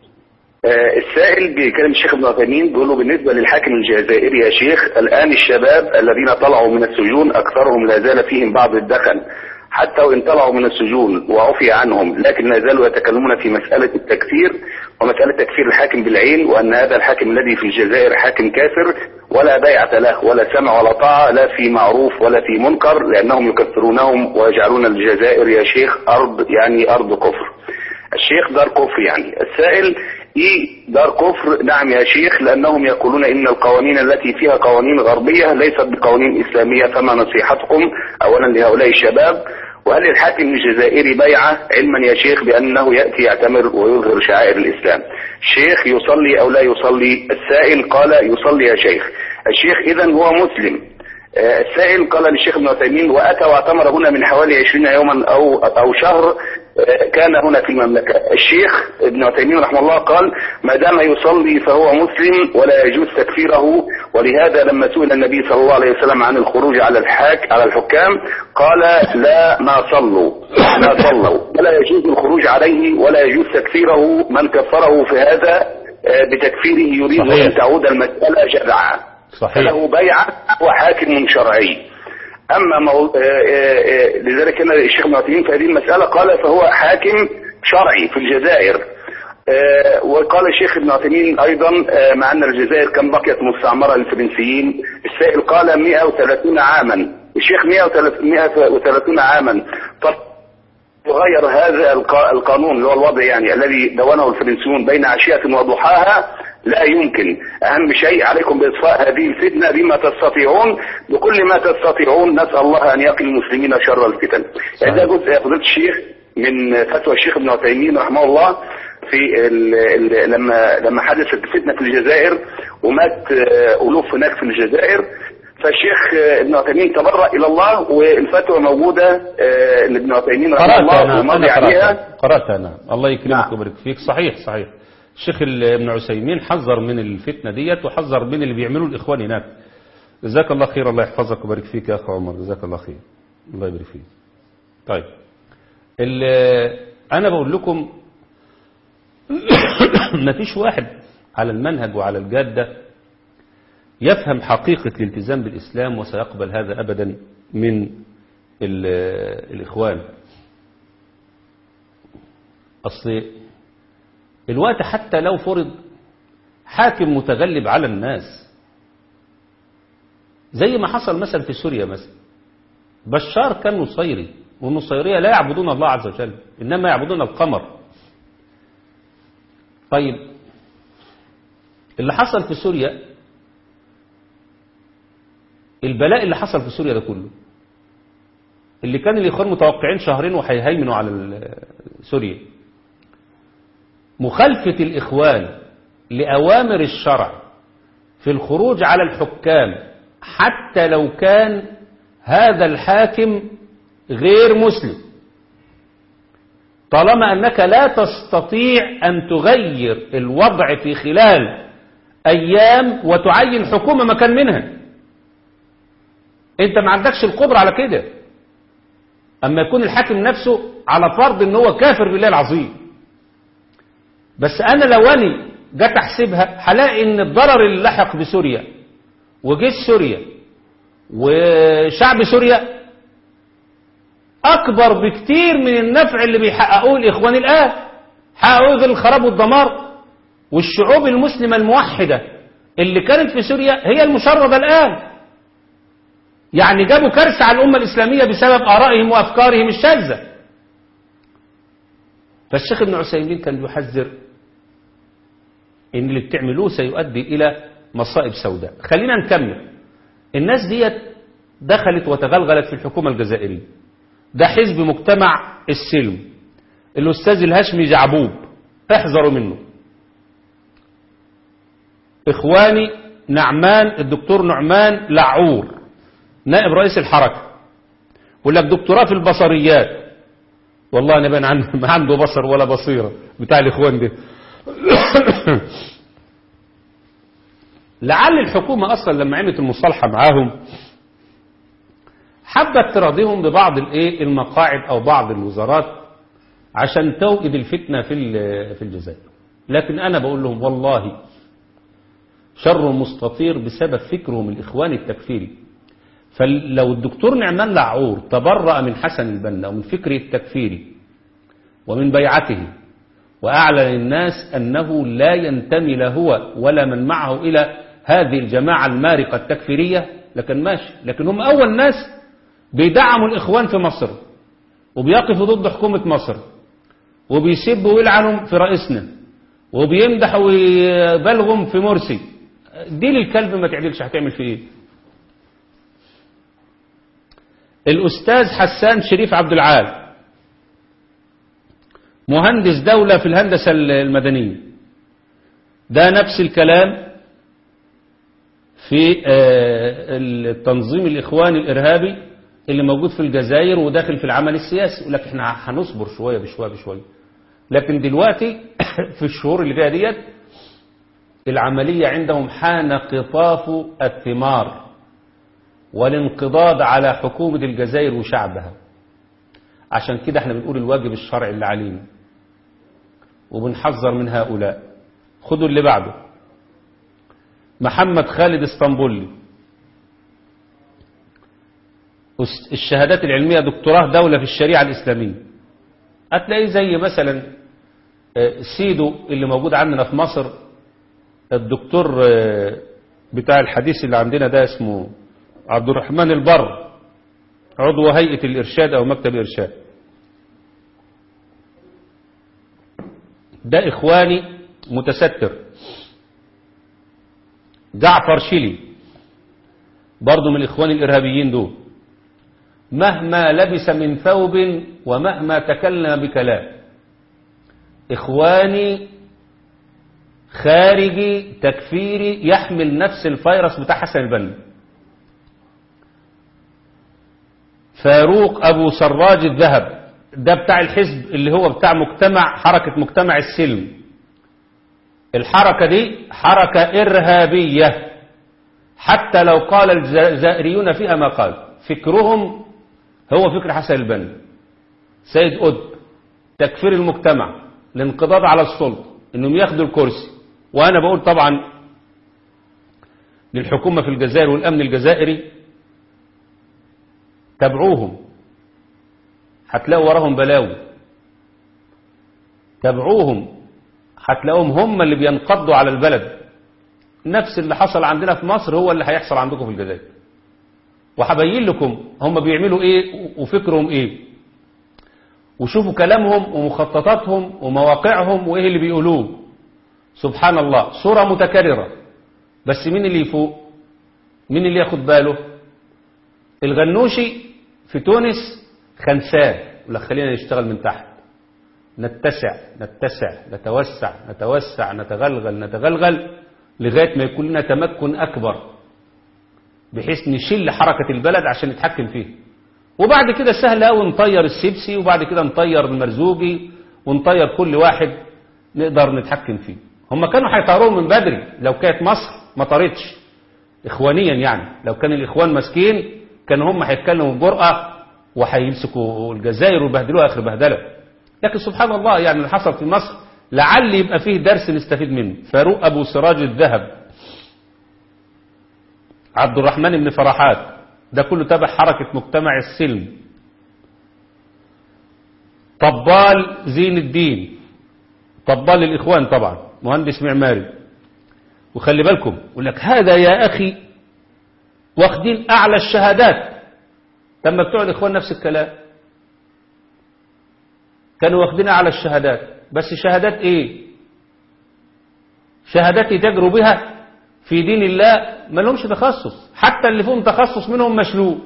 آه، السائل بيكلم الشيخ ابن عثيمين بيقول له بالنسبة للحاكم الجزائري يا شيخ الآن الشباب الذين طلعوا من السجون أكثرهم لا زال فيهم بعض الدخن حتى وإن طلعوا من السجون وعفي عنهم لكن لا زالوا يتكلمون في مسألة التكفير ومسألة تكفير الحاكم بالعين وأن هذا الحاكم الذي في الجزائر حاكم كافر ولا بيعة له ولا سمع ولا طاعة لا في معروف ولا في منكر لأنهم يكفرونهم ويجعلون الجزائر يا شيخ أرض يعني أرض كفر الشيخ دار كفر يعني السائل ايه دار كفر نعم يا شيخ لانهم يقولون ان القوانين التي فيها قوانين غربية ليست بقوانين اسلامية فما نصيحتكم اولا لهؤلاء الشباب وهل للحاكم الجزائري بيعة علما يا شيخ بانه يأتي يعتمر ويظهر شعائر الاسلام شيخ يصلي او لا يصلي السائل قال يصلي يا شيخ الشيخ اذا هو مسلم آه، السائل قال للشيخ ابن عثيمين واتى واعتمر هنا من حوالي 20 يوما او او شهر آه، كان هنا في المملكه الشيخ ابن عثيمين رحمه الله قال ما دام يصلي فهو مسلم ولا يجوز تكفيره ولهذا لما سئل النبي صلى الله عليه وسلم عن الخروج على الحاك على الحكام قال لا ما صلوا ما صلوا ولا يجوز الخروج عليه ولا يجوز تكفيره من كفره في هذا آه، بتكفيره يريد
صحيح.
ان تعود المساله جدعا
صحيح
فله بيعة وحاكم شرعي أما مو... آه، آه، آه، لذلك هنا الشيخ ابن عثيمين في هذه المسألة قال فهو حاكم شرعي في الجزائر آه، وقال الشيخ ابن عثيمين أيضا آه، مع أن الجزائر كم بقيت مستعمرة للفرنسيين السائل قال 130 عاما الشيخ 130 عاما طب يغير هذا الق- القانون اللي هو الوضع يعني الذي دونه الفرنسيون بين عشية وضحاها لا يمكن أهم شيء عليكم بإطفاء هذه الفتنة بما تستطيعون بكل ما تستطيعون نسأل الله أن يقي المسلمين شر الفتن
صحيح.
ده جزء يا فضيلة الشيخ من فتوى الشيخ ابن عثيمين رحمه الله في ال ال لما لما حدثت الفتنة في الجزائر ومات آه، ألوف هناك في الجزائر فالشيخ آه، ابن عثيمين تبرأ إلى الله والفتوى موجودة آه، لابن عثيمين رحمه
قرأت
الله
أنا
ومضي
أنا
عليها
قرأت قرأت أنا الله يكرمك
نعم.
ويبارك فيك صحيح صحيح الشيخ ال- ابن عثيمين حذر من الفتنة ديت وحذر من اللي بيعملوه الإخوان هناك جزاك الله خير الله يحفظك ويبارك فيك يا أخ عمر جزاك الله خير الله يبارك فيك طيب ال- أنا بقول لكم ما فيش واحد على المنهج وعلى الجادة يفهم حقيقة الالتزام بالإسلام وسيقبل هذا أبدا من ال- الإخوان أصل الوقت حتى لو فرض حاكم متغلب على الناس زي ما حصل مثلا في سوريا مثلا بشار كان نصيري والنصيرية لا يعبدون الله عز وجل إنما يعبدون القمر طيب اللي حصل في سوريا البلاء اللي حصل في سوريا ده كله اللي كان الإخوان متوقعين شهرين وهيهيمنوا على ال- سوريا مخالفة الإخوان لأوامر الشرع في الخروج على الحكام حتى لو كان هذا الحاكم غير مسلم طالما أنك لا تستطيع أن تغير الوضع في خلال أيام وتعين حكومة مكان منها أنت ما عندكش القدرة على كده أما يكون الحاكم نفسه على فرض أنه هو كافر بالله العظيم بس أنا لو أني جت أحسبها هلاقي أن الضرر اللي لحق بسوريا وجيش سوريا وشعب سوريا أكبر بكتير من النفع اللي بيحققوه الإخوان الآن حققوه غير الخراب والدمار والشعوب المسلمة الموحدة اللي كانت في سوريا هي المشردة الآن يعني جابوا كارثة على الأمة الإسلامية بسبب آرائهم وأفكارهم الشاذة فالشيخ ابن عثيمين كان يحذر إن اللي بتعملوه سيؤدي إلى مصائب سوداء خلينا نكمل الناس ديت دخلت وتغلغلت في الحكومة الجزائرية ده حزب مجتمع السلم الأستاذ الهاشمي جعبوب احذروا منه إخواني نعمان الدكتور نعمان لعور نائب رئيس الحركة يقول لك دكتوراه في البصريات والله انا بان عنده ما عنده بصر ولا بصيرة بتاع الإخوان ده لعل الحكومة أصلا لما عملت المصالحة معاهم حبت تراضيهم ببعض الايه المقاعد أو بعض الوزارات عشان توئد الفتنة في ال- في الجزائر لكن أنا بقول لهم والله شر مستطير بسبب فكرهم الإخواني التكفيري فلو الدكتور نعمان لعور تبرأ من حسن البنا ومن فكره التكفيري ومن بيعته وأعلن للناس أنه لا ينتمي لا هو ولا من معه إلى هذه الجماعة المارقة التكفيرية لكن ماشي لكن هم أول ناس بيدعموا الإخوان في مصر وبيقفوا ضد حكومة مصر وبيسبوا ويلعنوا في رئيسنا وبيمدحوا ويبالغوا في مرسي دي للكلب ما تعدلش هتعمل فيه ايه الأستاذ حسان شريف عبد العال مهندس دولة في الهندسة المدنية ده نفس الكلام في آه، التنظيم الإخواني الإرهابي اللي موجود في الجزائر وداخل في العمل السياسي يقول لك احنا هنصبر شوية بشوية بشوية لكن دلوقتي في الشهور اللي جايه ديت العملية عندهم حان قطاف الثمار والانقضاض على حكومة الجزائر وشعبها عشان كده احنا بنقول الواجب الشرعي اللي علينا وبنحذر من هؤلاء خدوا اللي بعده محمد خالد اسطنبولي أس- الشهادات العلمية دكتوراه دولة في الشريعة الإسلامية هتلاقيه زي مثلا آه، سيدو اللي موجود عندنا في مصر الدكتور آه، بتاع الحديث اللي عندنا ده اسمه عبد الرحمن البر عضو هيئة الإرشاد أو مكتب الإرشاد ده إخواني متستر جعفر شيلي برضه من الإخوان الإرهابيين دول مهما لبس من ثوب ومهما تكلم بكلام إخواني خارجي تكفيري يحمل نفس الفيروس بتاع حسن البنا فاروق أبو سراج الذهب ده بتاع الحزب اللي هو بتاع مجتمع حركة مجتمع السلم الحركة دي حركة إرهابية حتى لو قال الجزائريون فيها ما قال فكرهم هو فكر حسن البنا سيد قطب تكفير المجتمع الانقضاض على السلطة انهم ياخدوا الكرسي وأنا بقول طبعا للحكومة في الجزائر والأمن الجزائري تابعوهم هتلاقوا وراهم بلاوي تابعوهم هتلاقوهم هم اللي بينقضوا على البلد نفس اللي حصل عندنا في مصر هو اللي هيحصل عندكم في الجزائر وهبين لكم هم بيعملوا ايه وفكرهم ايه وشوفوا كلامهم ومخططاتهم ومواقعهم وايه اللي بيقولوه سبحان الله صورة متكررة بس مين اللي يفوق مين اللي ياخد باله الغنوشي في تونس خنساه ولا خلينا نشتغل من تحت نتسع نتسع نتوسع نتوسع نتغلغل نتغلغل لغاية ما يكون لنا تمكن أكبر بحيث نشيل حركة البلد عشان نتحكم فيه وبعد كده سهل قوي نطير السبسي وبعد كده نطير المرزوقي ونطير كل واحد نقدر نتحكم فيه هم كانوا هيطيروه من بدري لو كانت مصر ما طارتش اخوانيا يعني لو كان الاخوان ماسكين كانوا هم هيتكلموا بجرأة وهيمسكوا الجزائر ويبهدلوها اخر بهدله لكن سبحان الله يعني اللي حصل في مصر لعل يبقى فيه درس نستفيد منه فاروق ابو سراج الذهب عبد الرحمن بن فرحات ده كله تبع حركة مجتمع السلم طبال زين الدين طبال الإخوان طبعا مهندس معماري وخلي بالكم يقول لك هذا يا أخي واخدين أعلى الشهادات لما بتوع الإخوان نفس الكلام كانوا واخدين أعلى الشهادات بس شهادات إيه شهادات يتجروا بها في دين الله ما لهمش تخصص حتى اللي فيهم تخصص منهم مشلول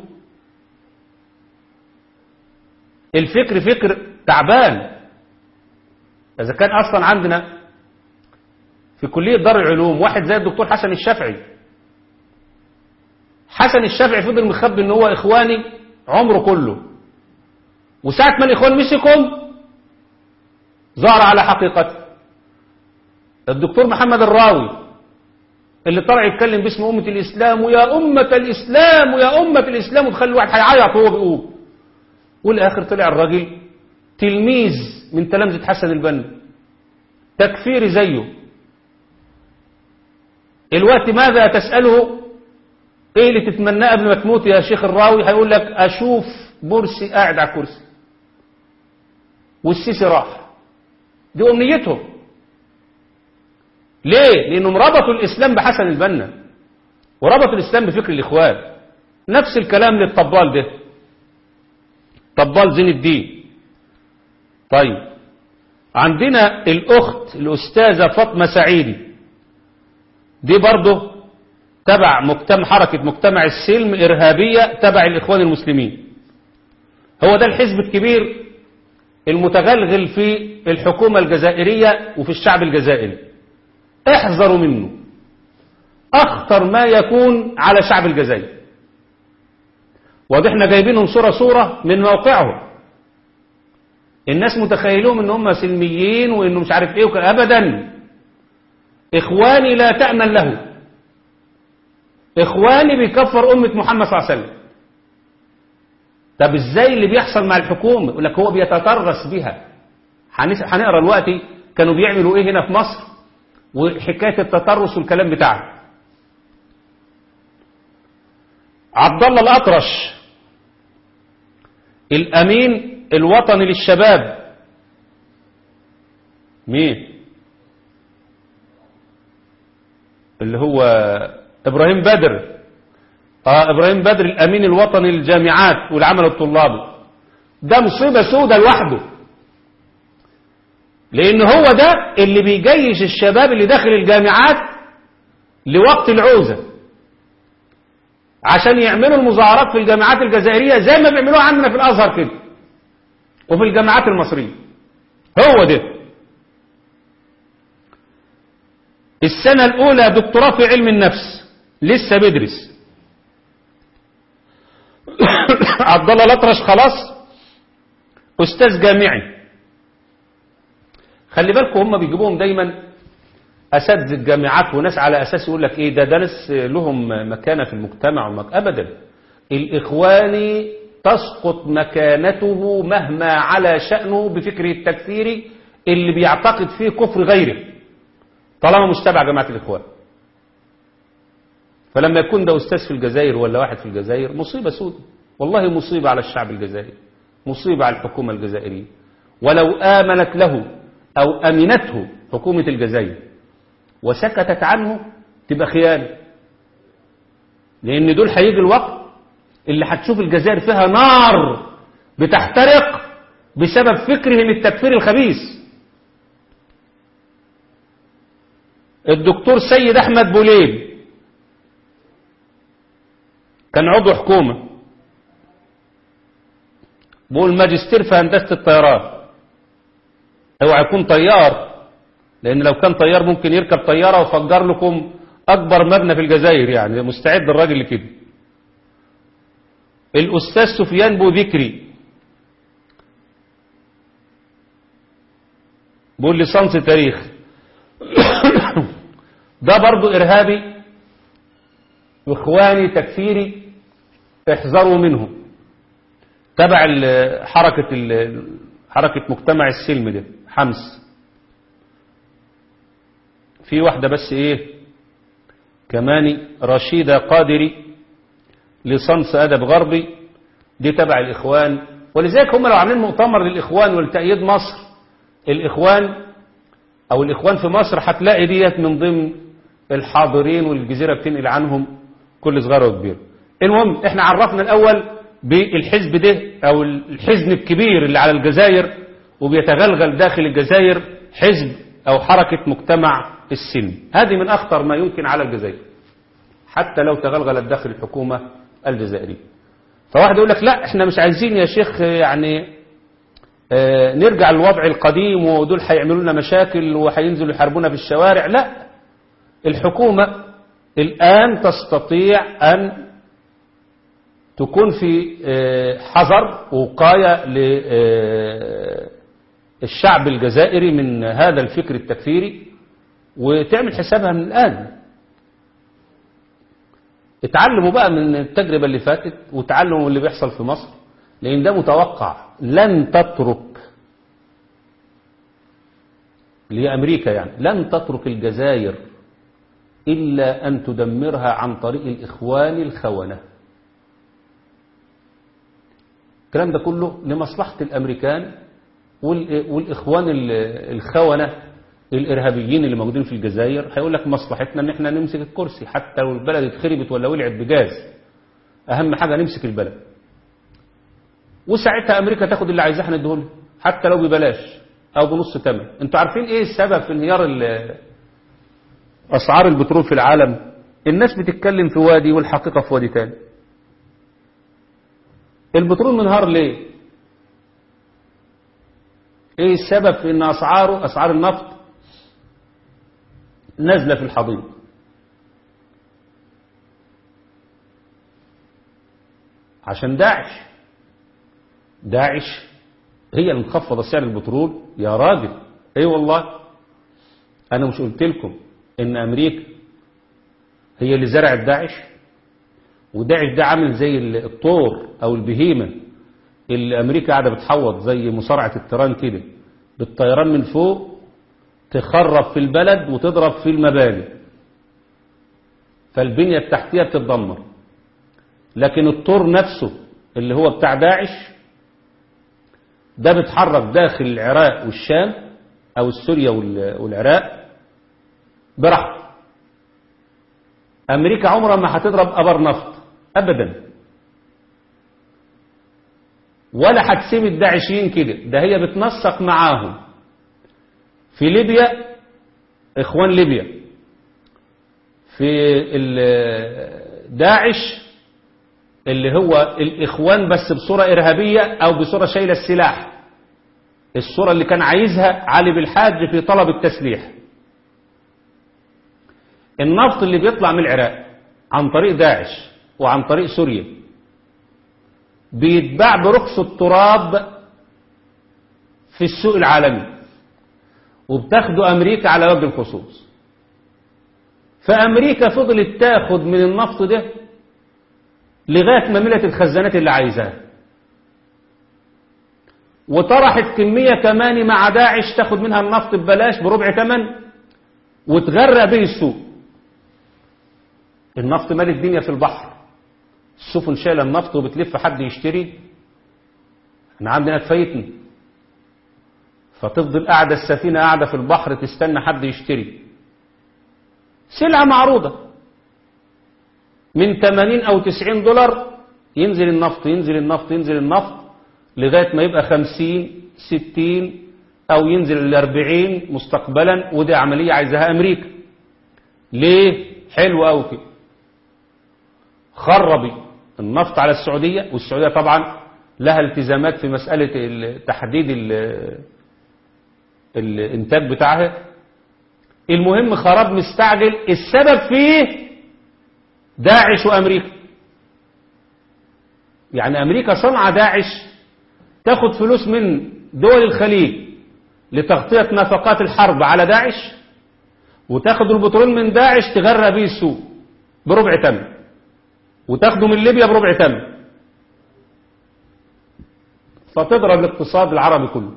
الفكر فكر تعبان إذا كان أصلا عندنا في كلية دار العلوم واحد زي الدكتور حسن الشافعي حسن الشافعي فضل مخبي ان هو إخواني عمره كله وساعة ما الإخوان مسكهم ظهر على حقيقته الدكتور محمد الراوي اللي طلع يتكلم باسم أمة الإسلام ويا أمة الإسلام ويا أمة الإسلام وتخلي الواحد هيعيط وهو بيقول والآخر طلع الراجل تلميذ من تلامذة حسن البنا تكفيري زيه الوقت ماذا تسأله ايه اللي تتمناه قبل ما تموت يا شيخ الراوي هيقول لك اشوف مرسي قاعد على الكرسي والسيسي راح دي امنيتهم ليه لانهم ربطوا الاسلام بحسن البنا وربطوا الاسلام بفكر الاخوان نفس الكلام للطبال ده طبال زين الدين طيب عندنا الاخت الاستاذه فاطمه سعيدي دي برضه تبع مجتمع حركة مجتمع السلم إرهابية تبع الإخوان المسلمين هو ده الحزب الكبير المتغلغل في الحكومة الجزائرية وفي الشعب الجزائري احذروا منه أخطر ما يكون على شعب الجزائر واضح جايبينهم صورة صورة من موقعهم الناس متخيلون ان هم سلميين وانه مش عارف ايه ابدا اخواني لا تأمن له اخواني بيكفر امة محمد صلى الله عليه وسلم طب ازاي اللي بيحصل مع الحكومة يقول لك هو بيتطرس بها هنقرا دلوقتي كانوا بيعملوا ايه هنا في مصر وحكاية التطرس والكلام بتاعه عبد الله الأطرش الأمين الوطني للشباب مين اللي هو إبراهيم بدر آه إبراهيم بدر الأمين الوطني للجامعات والعمل الطلابي ده مصيبة سودة لوحده لأن هو ده اللي بيجيش الشباب اللي داخل الجامعات لوقت العوزة عشان يعملوا المظاهرات في الجامعات الجزائرية زي ما بيعملوها عندنا في الأزهر كده وفي الجامعات المصرية هو ده السنة الأولى دكتوراه في علم النفس لسه بيدرس عبد الله الأطرش خلاص أستاذ جامعي خلي بالكم هم بيجيبوهم دايما أساتذة الجامعات وناس على أساس يقول لك إيه ده ده ناس لهم مكانة في المجتمع ومك... أبدا الإخواني تسقط مكانته مهما على شأنه بفكره التكفيري اللي بيعتقد فيه كفر غيره طالما مش تبع جماعة الإخوان فلما يكون ده أستاذ في الجزائر ولا واحد في الجزائر مصيبة سودة والله مصيبة على الشعب الجزائري مصيبة على الحكومة الجزائرية ولو آمنت له أو أمنته حكومة الجزائر وسكتت عنه تبقى خيانة لأن دول هيجي الوقت اللي هتشوف الجزائر فيها نار بتحترق بسبب فكرهم التكفير الخبيث الدكتور سيد أحمد بوليب كان عضو حكومة بقول ماجستير في هندسة الطيران اوعى يكون طيار لأن لو كان طيار ممكن يركب طيارة وفجر لكم أكبر مبنى في الجزائر يعني مستعد الراجل لكده الأستاذ سفيان بوذكري بيقول ليسانس تاريخ ده برضو إرهابي إخواني تكفيري احذروا منه تبع ال- حركة ال- حركة مجتمع السلم ده حمس في واحدة بس ايه كماني رشيدة قادري لصنص أدب غربي دي تبع الإخوان ولذلك هم لو عاملين مؤتمر للإخوان ولتأييد مصر الإخوان أو الإخوان في مصر هتلاقي ديت من ضمن الحاضرين والجزيرة بتنقل عنهم كل صغير وكبير المهم احنا عرفنا الأول بالحزب ده أو الحزن الكبير اللي على الجزائر وبيتغلغل داخل الجزائر حزب أو حركة مجتمع السن هذه من أخطر ما يمكن على الجزائر حتى لو تغلغلت داخل الحكومة الجزائرية فواحد يقول لك لا احنا مش عايزين يا شيخ يعني آه، نرجع للوضع القديم ودول هيعملوا لنا مشاكل وهينزلوا يحاربونا في الشوارع لا الحكومة الآن تستطيع أن تكون في آه، حذر وقاية للشعب الجزائري من هذا الفكر التكفيري وتعمل حسابها من الآن اتعلموا بقى من التجربة اللي فاتت وتعلموا من اللي بيحصل في مصر لأن ده متوقع لن تترك اللي هي أمريكا يعني لن تترك الجزائر إلا أن تدمرها عن طريق الإخوان الخونة الكلام ده كله لمصلحة الأمريكان وال- والإخوان ال- الخونة الإرهابيين اللي موجودين في الجزائر هيقول لك مصلحتنا إن احنا نمسك الكرسي حتى لو البلد اتخربت ولا ولعت بجاز أهم حاجة نمسك البلد وساعتها أمريكا تاخد اللي عايزاه نديهولها حتى لو ببلاش أو بنص ثمن أنتوا عارفين إيه السبب في انهيار ال- أسعار البترول في العالم الناس بتتكلم في وادي والحقيقة في وادي تاني البترول منهار ليه ايه السبب في ان اسعاره اسعار النفط نازله في الحضيض عشان داعش داعش هي اللي مخفضه سعر البترول يا راجل اي والله انا مش قلت لكم ان امريكا هي اللي زرعت داعش وداعش ده عامل زي الطور او البهيمه اللي امريكا قاعده بتحوط زي مصارعه التيران كده بالطيران من فوق تخرب في البلد وتضرب في المباني فالبنيه التحتيه بتتدمر لكن الطور نفسه اللي هو بتاع داعش ده بيتحرك داخل العراق والشام او سوريا وال- والعراق براحته امريكا عمرها ما هتضرب ابر نفط ابدا ولا هتسيب الداعشيين كده ده هي بتنسق معاهم في ليبيا اخوان ليبيا في ال- داعش اللي هو الاخوان بس بصورة ارهابية او بصورة شايلة السلاح الصورة اللي كان عايزها علي بالحاج في طلب التسليح النفط اللي بيطلع من العراق عن طريق داعش وعن طريق سوريا بيتباع برخص التراب في السوق العالمي وبتاخده أمريكا على وجه الخصوص فأمريكا فضلت تاخد من النفط ده لغاية ما ملت الخزانات اللي عايزاها وطرحت كمية كمان مع داعش تاخد منها النفط ببلاش بربع ثمن وتغرق به السوق النفط مال الدنيا في البحر السفن شايله النفط وبتلف حد يشتري احنا عندنا تفايتنا فتفضل قاعدة السفينة قاعدة في البحر تستنى حد يشتري سلعة معروضة من 80 أو 90 دولار ينزل النفط ينزل النفط ينزل النفط لغاية ما يبقى 50 60 أو ينزل ل 40 مستقبلا ودي عملية عايزها أمريكا ليه؟ حلو أوي كده خربي النفط على السعودية والسعودية طبعا لها التزامات في مسألة ال- تحديد ال- الانتاج بتاعها المهم خراب مستعجل السبب فيه داعش وامريكا يعني امريكا صنع داعش تاخد فلوس من دول الخليج لتغطية نفقات الحرب على داعش وتاخد البترول من داعش تغرى بيه السوق بربع تمن وتاخده من ليبيا بربع تمن فتضرب الاقتصاد العربي كله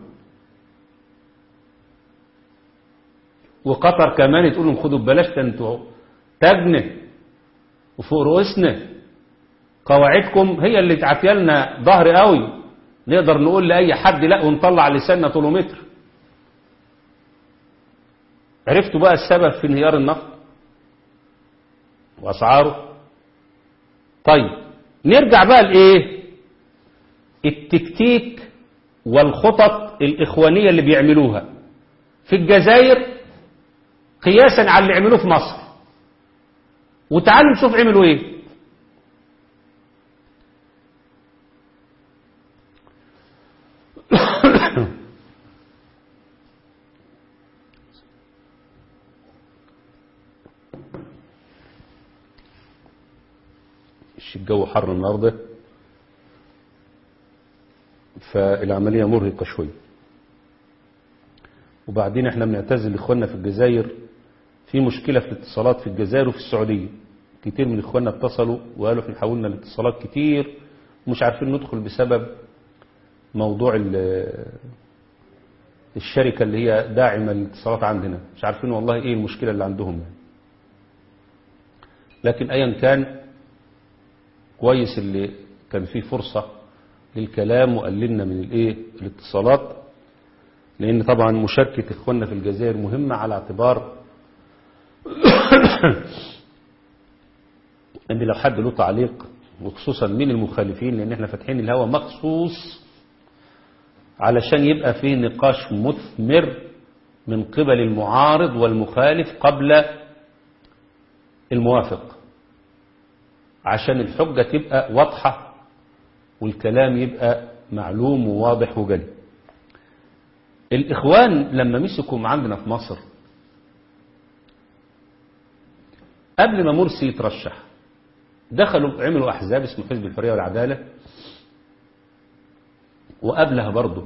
وقطر كمان تقول لهم خدوا ببلاش ده انتوا تاجنا وفوق رؤوسنا قواعدكم هي اللي تعافيا لنا ظهر قوي نقدر نقول لاي حد لا ونطلع لساننا طوله متر عرفتوا بقى السبب في انهيار النفط واسعاره طيب نرجع بقى لايه التكتيك والخطط الاخوانيه اللي بيعملوها في الجزائر قياسا على اللي عملوه في مصر وتعالوا نشوف عملوا ايه الجو حر النهارده فالعملية مرهقة شوية وبعدين احنا بنعتذر لاخواننا في الجزائر في مشكلة في الاتصالات في الجزائر وفي السعودية كتير من اخواننا اتصلوا وقالوا احنا حاولنا الاتصالات كتير ومش عارفين ندخل بسبب موضوع ال- الشركة اللي هي داعمة للاتصالات عندنا مش عارفين والله ايه المشكلة اللي عندهم يعني. لكن ايا كان كويس اللي كان فيه فرصة للكلام وقللنا من الايه الاتصالات لان طبعا مشاركة اخواننا في الجزائر مهمة على اعتبار ان لو حد له تعليق وخصوصا من المخالفين لان احنا فاتحين الهوا مخصوص علشان يبقى فيه نقاش مثمر من قبل المعارض والمخالف قبل الموافق عشان الحجة تبقى واضحة والكلام يبقى معلوم وواضح وجلي الإخوان لما مسكوا عندنا في مصر قبل ما مرسي يترشح دخلوا عملوا أحزاب اسمه حزب الحرية والعدالة وقبلها برضه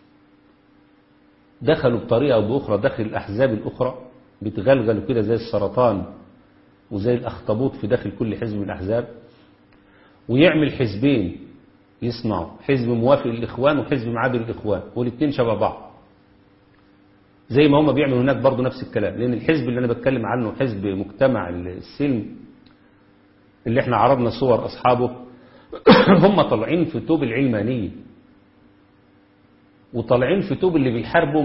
دخلوا بطريقة أو بأخرى داخل الأحزاب الأخرى بتغلغلوا كده زي السرطان وزي الأخطبوط في داخل كل حزب من الأحزاب ويعمل حزبين يصنعوا حزب موافق للإخوان وحزب معادل للإخوان والاثنين شبه بعض زي ما هم بيعملوا هناك برضه نفس الكلام لأن الحزب اللي أنا بتكلم عنه حزب مجتمع السلم اللي احنا عرضنا صور أصحابه هم طالعين في توب العلمانية وطالعين في توب اللي بيحاربوا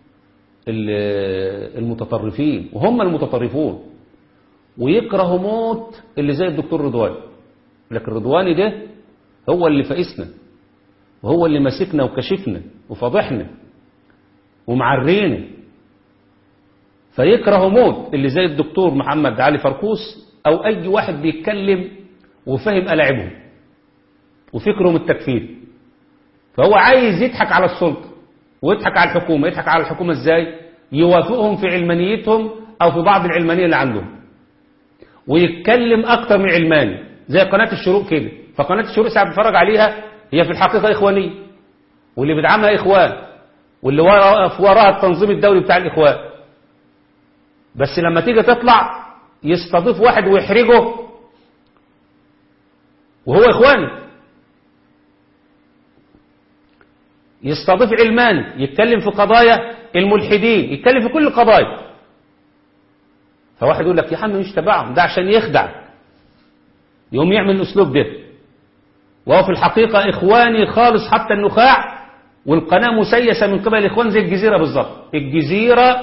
المتطرفين وهم المتطرفون ويكره موت اللي زي الدكتور رضواني لكن رضواني ده هو اللي فائسنا وهو اللي ماسكنا وكشفنا وفضحنا ومعرينا فيكره موت اللي زي الدكتور محمد علي فركوس او اي واحد بيتكلم وفهم ألاعبهم وفكرهم التكفير فهو عايز يضحك على السلطة ويضحك على الحكومة يضحك على الحكومة ازاي يوافقهم في علمانيتهم او في بعض العلمانية اللي عندهم ويتكلم اكتر من علماني زي قناة الشروق كده فقناة الشروق ساعة بتفرج عليها هي في الحقيقة إخوانية واللي بيدعمها إخوان واللي واقف وراها التنظيم الدولي بتاع الإخوان بس لما تيجي تطلع يستضيف واحد ويحرجه وهو إخواني يستضيف علماني يتكلم في قضايا الملحدين يتكلم في كل القضايا فواحد يقول لك يا عم مش تبعهم ده عشان يخدع يقوم يعمل الأسلوب ده وهو في الحقيقة إخواني خالص حتى النخاع والقناة مسيسة من قبل الإخوان زي الجزيرة بالظبط الجزيرة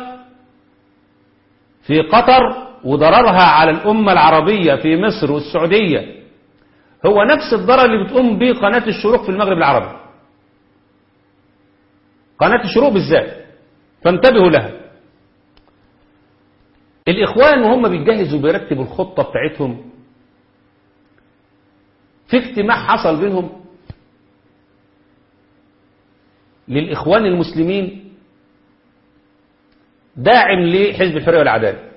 في قطر وضررها على الأمة العربية في مصر والسعودية هو نفس الضرر اللي بتقوم به قناة الشروق في المغرب العربي قناة الشروق بالذات فانتبهوا لها الإخوان وهم بيجهزوا بيرتبوا الخطة بتاعتهم في اجتماع حصل بينهم للإخوان المسلمين داعم لحزب الحرية والعدالة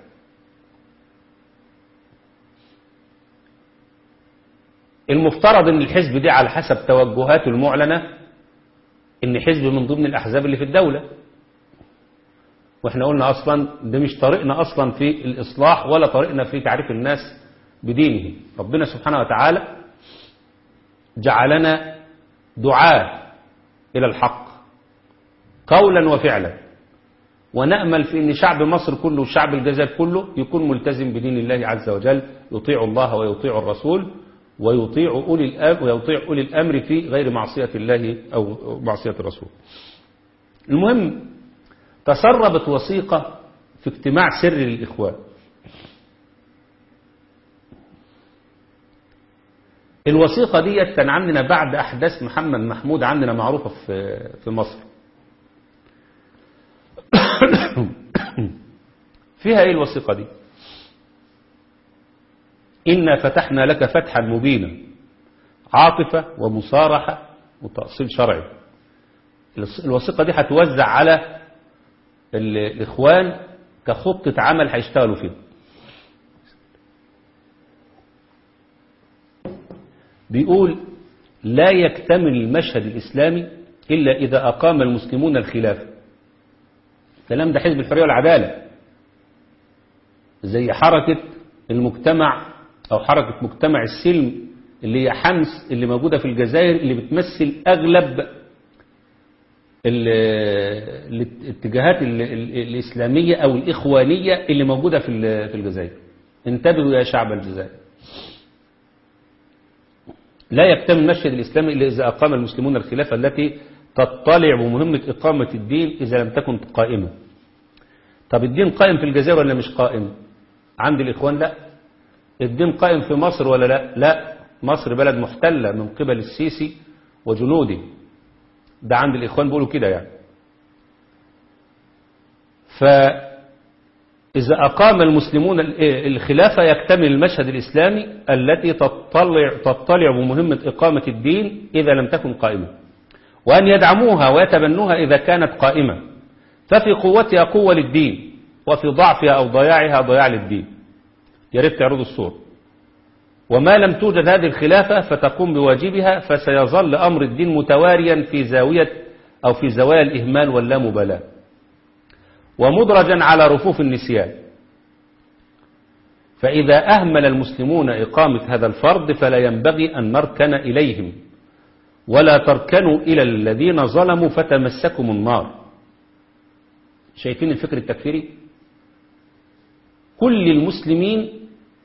المفترض ان الحزب دي على حسب توجهاته المعلنة ان حزب من ضمن الأحزاب اللي في الدولة واحنا قلنا أصلا ده مش طريقنا أصلا في الإصلاح ولا طريقنا في تعريف الناس بدينه ربنا سبحانه وتعالى جعلنا دعاة إلى الحق قولا وفعلا ونأمل في أن شعب مصر كله وشعب الجزائر كله يكون ملتزم بدين الله عز وجل يطيع الله ويطيع الرسول ويطيع أولي الأمر, ويطيع أولي الأمر في غير معصية الله أو معصية الرسول المهم تسربت وثيقة في اجتماع سر للإخوان الوثيقة دي كان عندنا بعد أحداث محمد محمود عندنا معروفة في في مصر فيها ايه الوثيقة دي إنا فتحنا لك فتحا مبينا عاطفة ومصارحة وتأصيل شرعي الوثيقة دي هتوزع على الإخوان كخطة عمل هيشتغلوا فيها بيقول لا يكتمل المشهد الإسلامي إلا إذا أقام المسلمون الخلافة الكلام ده حزب الحرية والعدالة زي حركة المجتمع أو حركة مجتمع السلم اللي هي حمس اللي موجودة في الجزائر اللي بتمثل أغلب الاتجاهات الإسلامية أو الإخوانية اللي موجودة في الجزائر انتبهوا يا شعب الجزائر لا يكتمل المشهد الإسلامي إلا إذا أقام المسلمون الخلافة التي تطلع بمهمة إقامة الدين إذا لم تكن قائمة طب الدين قائم في الجزائر ولا مش قائم عند الإخوان لا الدين قائم في مصر ولا لا لا مصر بلد محتلة من قبل السيسي وجنوده ده عند الإخوان بيقولوا كده يعني فإذا أقام المسلمون الخلافة يكتمل المشهد الإسلامي التي تطلع, تطلع بمهمة إقامة الدين إذا لم تكن قائمة وأن يدعموها ويتبنوها إذا كانت قائمة ففي قوتها قوة للدين وفي ضعفها أو ضياعها ضياع للدين يا ريت تعرضوا الصور وما لم توجد هذه الخلافة فتقوم بواجبها فسيظل أمر الدين متواريا في زاوية أو في زوايا الإهمال واللامبالاة ومدرجا على رفوف النسيان فإذا أهمل المسلمون إقامة هذا الفرض فلا ينبغي أن نركن إليهم ولا تركنوا إلى الذين ظلموا فتمسكم النار شايفين الفكر التكفيري كل المسلمين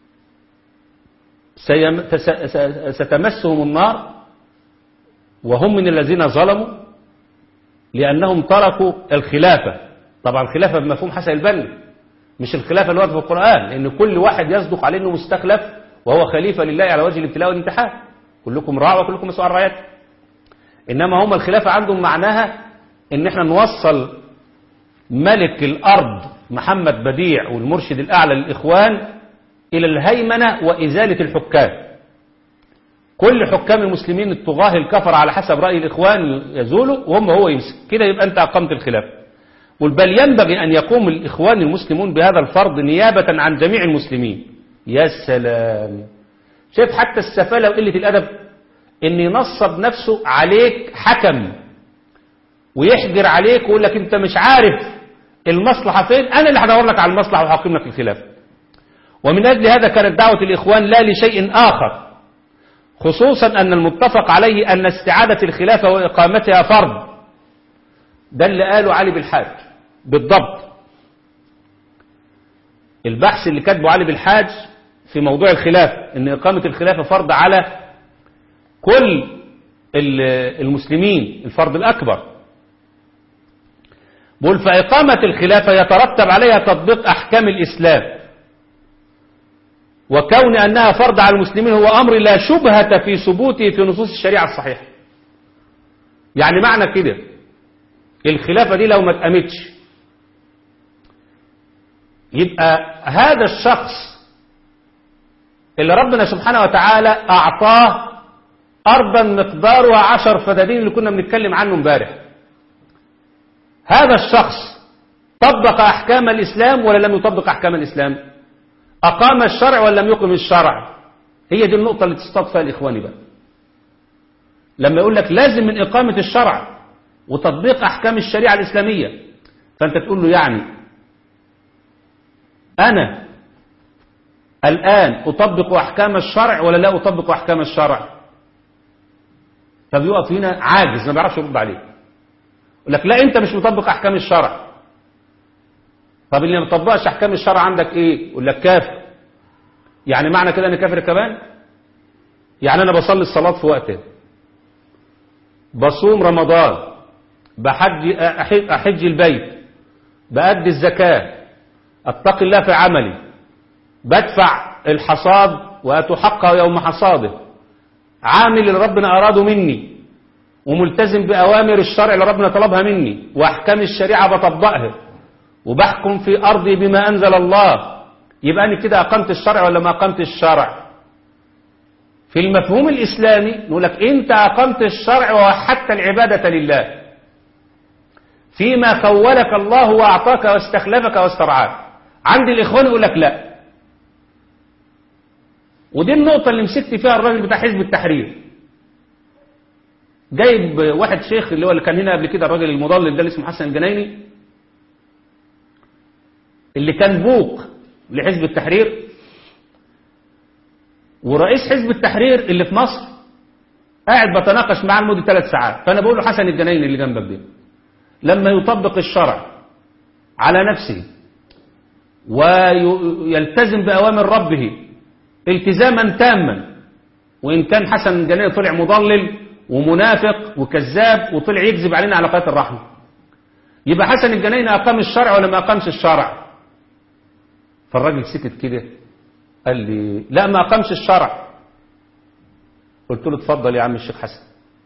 ستمسهم النار وهم من الذين ظلموا لأنهم تركوا الخلافة طبعا الخلافة بمفهوم حسن البنا مش الخلافة اللي في القرآن لأن كل واحد يصدق عليه أنه مستخلف وهو خليفة لله على وجه الابتلاء والامتحان كلكم راع وكلكم مسؤول عن رعيته إنما هم الخلافة عندهم معناها إن احنا نوصل ملك الأرض محمد بديع والمرشد الأعلى للإخوان إلى الهيمنة وإزالة الحكام كل حكام المسلمين الطغاة الكفر على حسب رأي الإخوان يزولوا وهم هو يمسك كده يبقى أنت أقمت الخلافة بل ينبغي أن يقوم الإخوان المسلمون بهذا الفرض نيابة عن جميع المسلمين يا سلام شايف حتى السفالة وقلة الأدب ان ينصب نفسه عليك حكم ويحجر عليك ويقول لك انت مش عارف المصلحة فين انا اللي هدور لك على المصلحة وحاكم لك الخلاف ومن اجل هذا كانت دعوة الاخوان لا لشيء اخر خصوصا ان المتفق عليه ان استعادة الخلافة واقامتها فرض ده اللي قاله علي بالحاج بالضبط البحث اللي كاتبه علي بالحاج في موضوع الخلافة ان إقامة الخلافة فرض على كل ال- المسلمين الفرض الأكبر بقول فإقامة الخلافة يترتب عليها تطبيق أحكام الإسلام وكون أنها فرض على المسلمين هو أمر لا شبهة في ثبوته في نصوص الشريعة الصحيحة يعني معنى كده الخلافة دي لو ما اتقامتش يبقى هذا الشخص اللي ربنا سبحانه وتعالى أعطاه أرضا مقدارها عشر فدادين اللي كنا بنتكلم عنه امبارح هذا الشخص طبق أحكام الإسلام ولا لم يطبق أحكام الإسلام أقام الشرع ولا لم يقم الشرع هي دي النقطة اللي تصطاد فيها الإخواني بقى لما يقول لك لازم من إقامة الشرع وتطبيق أحكام الشريعة الإسلامية فأنت تقول له يعني أنا الآن أطبق أحكام الشرع ولا لا أطبق أحكام الشرع فبيقف هنا عاجز ما بيعرفش يرد عليه يقول لك لا أنت مش مطبق أحكام الشرع طب اللي ما بيطبقش أحكام الشرع عندك إيه يقول لك كافر يعني معنى كده أنا كافر كمان يعني أنا بصلي الصلاة في وقتها بصوم رمضان بحج أحج, أحج البيت بأدي الزكاة أتقي الله في عملي بدفع الحصاد وأتحقق يوم حصاده عامل اللي ربنا أراده مني وملتزم بأوامر الشرع اللي ربنا طلبها مني وأحكام الشريعة بطبقها وبحكم في أرضي بما أنزل الله يبقى أنا كده أقمت الشرع ولا ما أقمت الشرع في المفهوم الإسلامي نقول لك أنت أقمت الشرع ووحدت العبادة لله فيما خولك الله وأعطاك واستخلفك واسترعاك عند الإخوان يقول لك لا ودي النقطة اللي مسكت فيها الراجل بتاع حزب التحرير جايب واحد شيخ اللي هو اللي كان هنا قبل كده الراجل المضلل ده اللي اسمه حسن الجنايني اللي كان بوق لحزب التحرير ورئيس حزب التحرير اللي في مصر قاعد بتناقش معاه لمده ثلاث ساعات فانا بقول له حسن الجنايني اللي جنبك ده لما يطبق الشرع على نفسه ويلتزم بأوامر ربه التزاما تاما وإن كان حسن الجنايني طلع مضلل ومنافق وكذاب وطلع يكذب علينا على قناه الرحمة يبقى حسن الجنايني أقام الشرع ولا ما أقامش الشرع فالراجل سكت كده قال لي لا ما أقامش الشرع قلت له اتفضل يا عم الشيخ حسن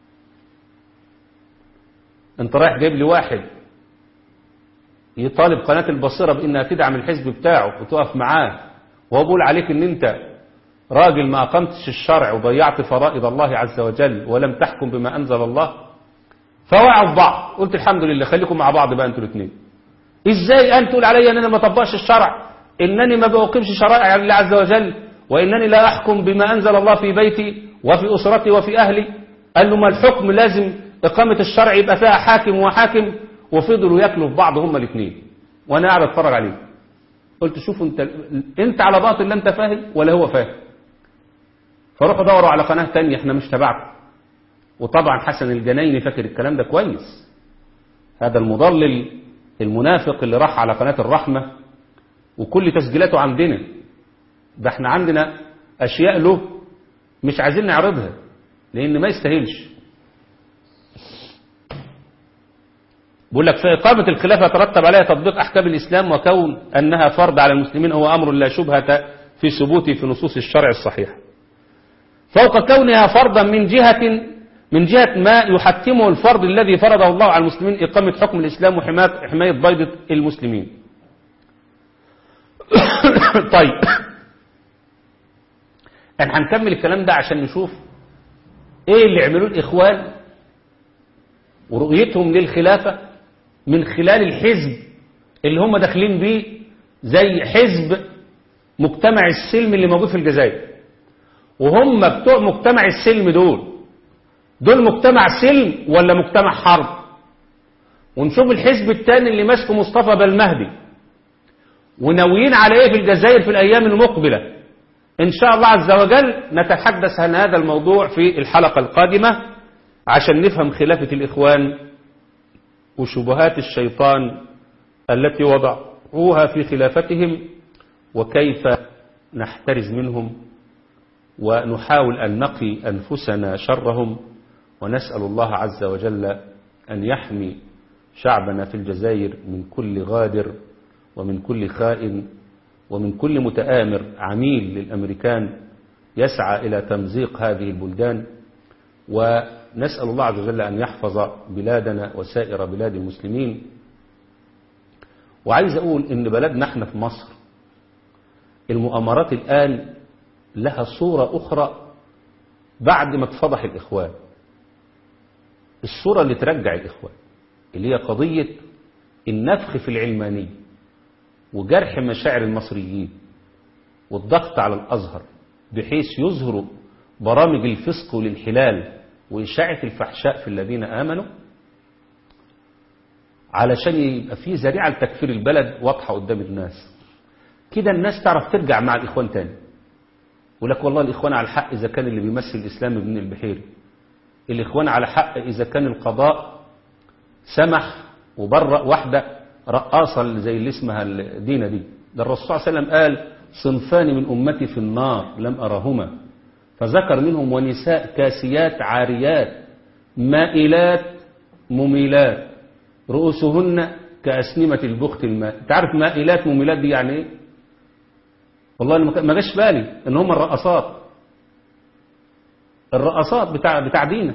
انت رايح جايب لي واحد يطالب قناة البصيرة بانها تدعم الحزب بتاعه وتقف معاه وهو بيقول عليك ان انت راجل ما اقمتش الشرع وضيعت فرائض الله عز وجل ولم تحكم بما انزل الله فوقعوا في بعض قلت الحمد لله خليكم مع بعض بقى انتوا الاثنين ازاي انت تقول عليا ان انا ما طبقش الشرع انني ما بوقفش شرائع الله عز وجل وانني لا احكم بما انزل الله في بيتي وفي اسرتي وفي اهلي قال له ما الحكم لازم إقامة الشرع يبقى فيها حاكم وحاكم وفضلوا ياكلوا في بعض هما الاثنين وأنا قاعد أتفرج عليه قلت شوف أنت أنت على باطل لا أنت فاهم ولا هو فاهم فروحوا دوروا على قناة تانية احنا مش تبعكم وطبعا حسن الجنايني فاكر الكلام ده كويس هذا المضلل المنافق اللي راح على قناة الرحمة وكل تسجيلاته عندنا ده احنا عندنا أشياء له مش عايزين نعرضها لأن ما يستاهلش بيقول لك في إقامة الخلافة يترتب عليها تطبيق أحكام الإسلام وكون أنها فرض على المسلمين هو أمر لا شبهة في ثبوته في نصوص الشرع الصحيح فوق كونها فرضا من جهة من جهة ما يحكمه الفرض الذي فرضه الله على المسلمين إقامة حكم الإسلام وحماية حماية بيضة المسلمين طيب احنا هنكمل الكلام ده عشان نشوف ايه اللي عملوه الإخوان ورؤيتهم للخلافة من خلال الحزب اللي هم داخلين بيه زي حزب مجتمع السلم اللي موجود في الجزائر وهم بتوع مجتمع السلم دول دول مجتمع سلم ولا مجتمع حرب ونشوف الحزب الثاني اللي ماسكه مصطفى بالمهدي وناويين على ايه في الجزائر في الايام المقبله ان شاء الله عز وجل نتحدث عن هذا الموضوع في الحلقه القادمه عشان نفهم خلافه الاخوان وشبهات الشيطان التي وضعوها في خلافتهم وكيف نحترز منهم ونحاول أن نقي أنفسنا شرهم ونسأل الله عز وجل أن يحمي شعبنا في الجزائر من كل غادر ومن كل خائن ومن كل متآمر عميل للأمريكان يسعى إلى تمزيق هذه البلدان ونسأل الله عز وجل أن يحفظ بلادنا وسائر بلاد المسلمين وعايز أقول إن بلدنا احنا في مصر المؤامرات الآن لها صورة أخرى بعد ما اتفضح الإخوان الصورة اللي ترجع الإخوان اللي هي قضية النفخ في العلمانية وجرح مشاعر المصريين والضغط على الأزهر بحيث يظهروا برامج الفسق والانحلال وإشاعة الفحشاء في الذين آمنوا علشان يبقى في ذريعة لتكفير البلد واضحة قدام الناس كده الناس تعرف ترجع مع الإخوان تاني يقول لك والله الإخوان على الحق إذا كان اللي بيمثل الإسلام ابن البحيري الإخوان على حق إذا كان القضاء سمح وبرأ واحدة رقاصة زي اللي اسمها دينا دي ده الرسول صلى الله عليه وسلم قال صنفان من أمتي في النار لم أرهما فذكر منهم ونساء كاسيات عاريات مائلات مميلات رؤوسهن كأسنمة البخت الماء تعرف مائلات مميلات دي يعني ايه والله ما جاش بالي ان هم الرقصات الرقصات بتاع بتاع دينا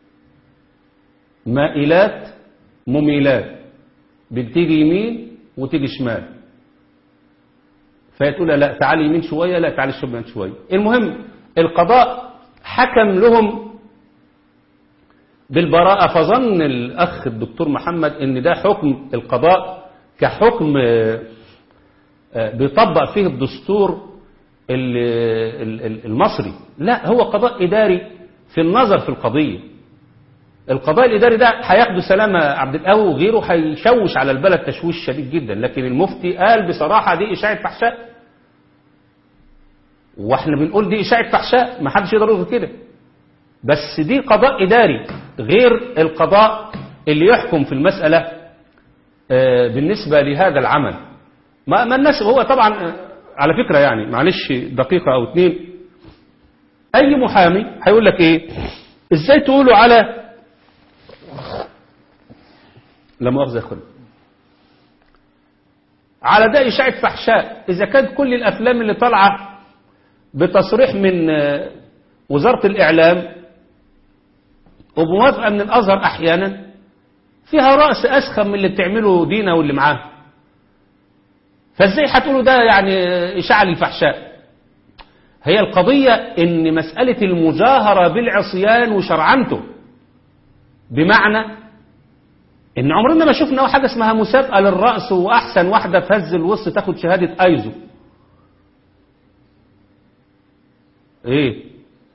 مائلات مميلات بتيجي يمين وتيجي شمال فهي تقول لا تعالي يمين شويه لا تعالي شمال شويه المهم القضاء حكم لهم بالبراءة فظن الأخ الدكتور محمد إن ده حكم القضاء كحكم بيطبق فيه الدستور المصري لا هو قضاء إداري في النظر في القضية القضاء الإداري ده هياخده سلامة عبد القوي وغيره هيشوش على البلد تشويش شديد جدا لكن المفتي قال بصراحة دي إشاعة فحشاء واحنا بنقول دي إشاعة فحشاء ما حدش يقدر يقول كده بس دي قضاء إداري غير القضاء اللي يحكم في المسألة بالنسبة لهذا العمل ما, ما الناس هو طبعا على فكرة يعني معلش دقيقة أو اتنين أي محامي هيقول لك إيه إزاي تقولوا على لا مؤاخذة يا أخوان على ده إشاعة فحشاء إذا كانت كل الأفلام اللي طالعة بتصريح من وزارة الإعلام وبموافقة من الأزهر أحيانا فيها رأس أسخن من اللي بتعمله دينا واللي معاه فازاي هتقولوا ده يعني إشاعة للفحشاء هي القضية ان مسألة المجاهرة بالعصيان وشرعنته بمعنى ان عمرنا ما شفنا حاجة اسمها مسابقة للرأس وأحسن واحدة في هز الوسط تاخد شهادة أيزو ايه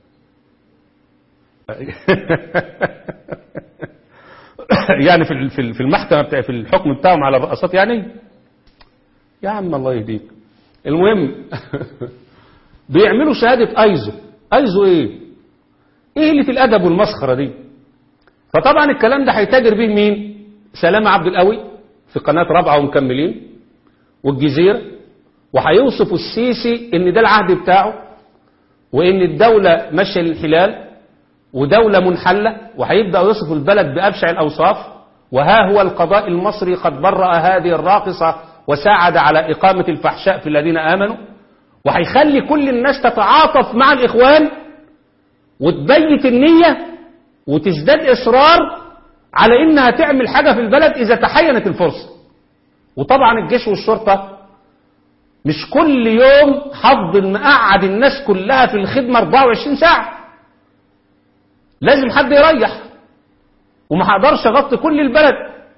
يعني في في المحكمة بتاع في الحكم بتاعهم على الرقصات يعني يا عم الله يهديك المهم بيعملوا شهادة ايزو ايزو ايه ايه اللي في الادب والمسخرة دي فطبعا الكلام ده هيتاجر به مين سلامة عبد القوي في قناة رابعة ومكملين والجزيرة وهيوصفوا السيسي ان ده العهد بتاعه وان الدولة ماشية للحلال ودولة منحلة وهيبدأ يوصف البلد بأبشع الأوصاف وها هو القضاء المصري قد برأ هذه الراقصة وساعد على إقامة الفحشاء في الذين آمنوا وهيخلي كل الناس تتعاطف مع الإخوان وتبيت النية وتزداد إصرار على إنها تعمل حاجة في البلد إذا تحينت الفرصة وطبعا الجيش والشرطة مش كل يوم حظ مقعد الناس كلها في الخدمة 24 ساعة لازم حد يريح وما هقدرش اغطي كل البلد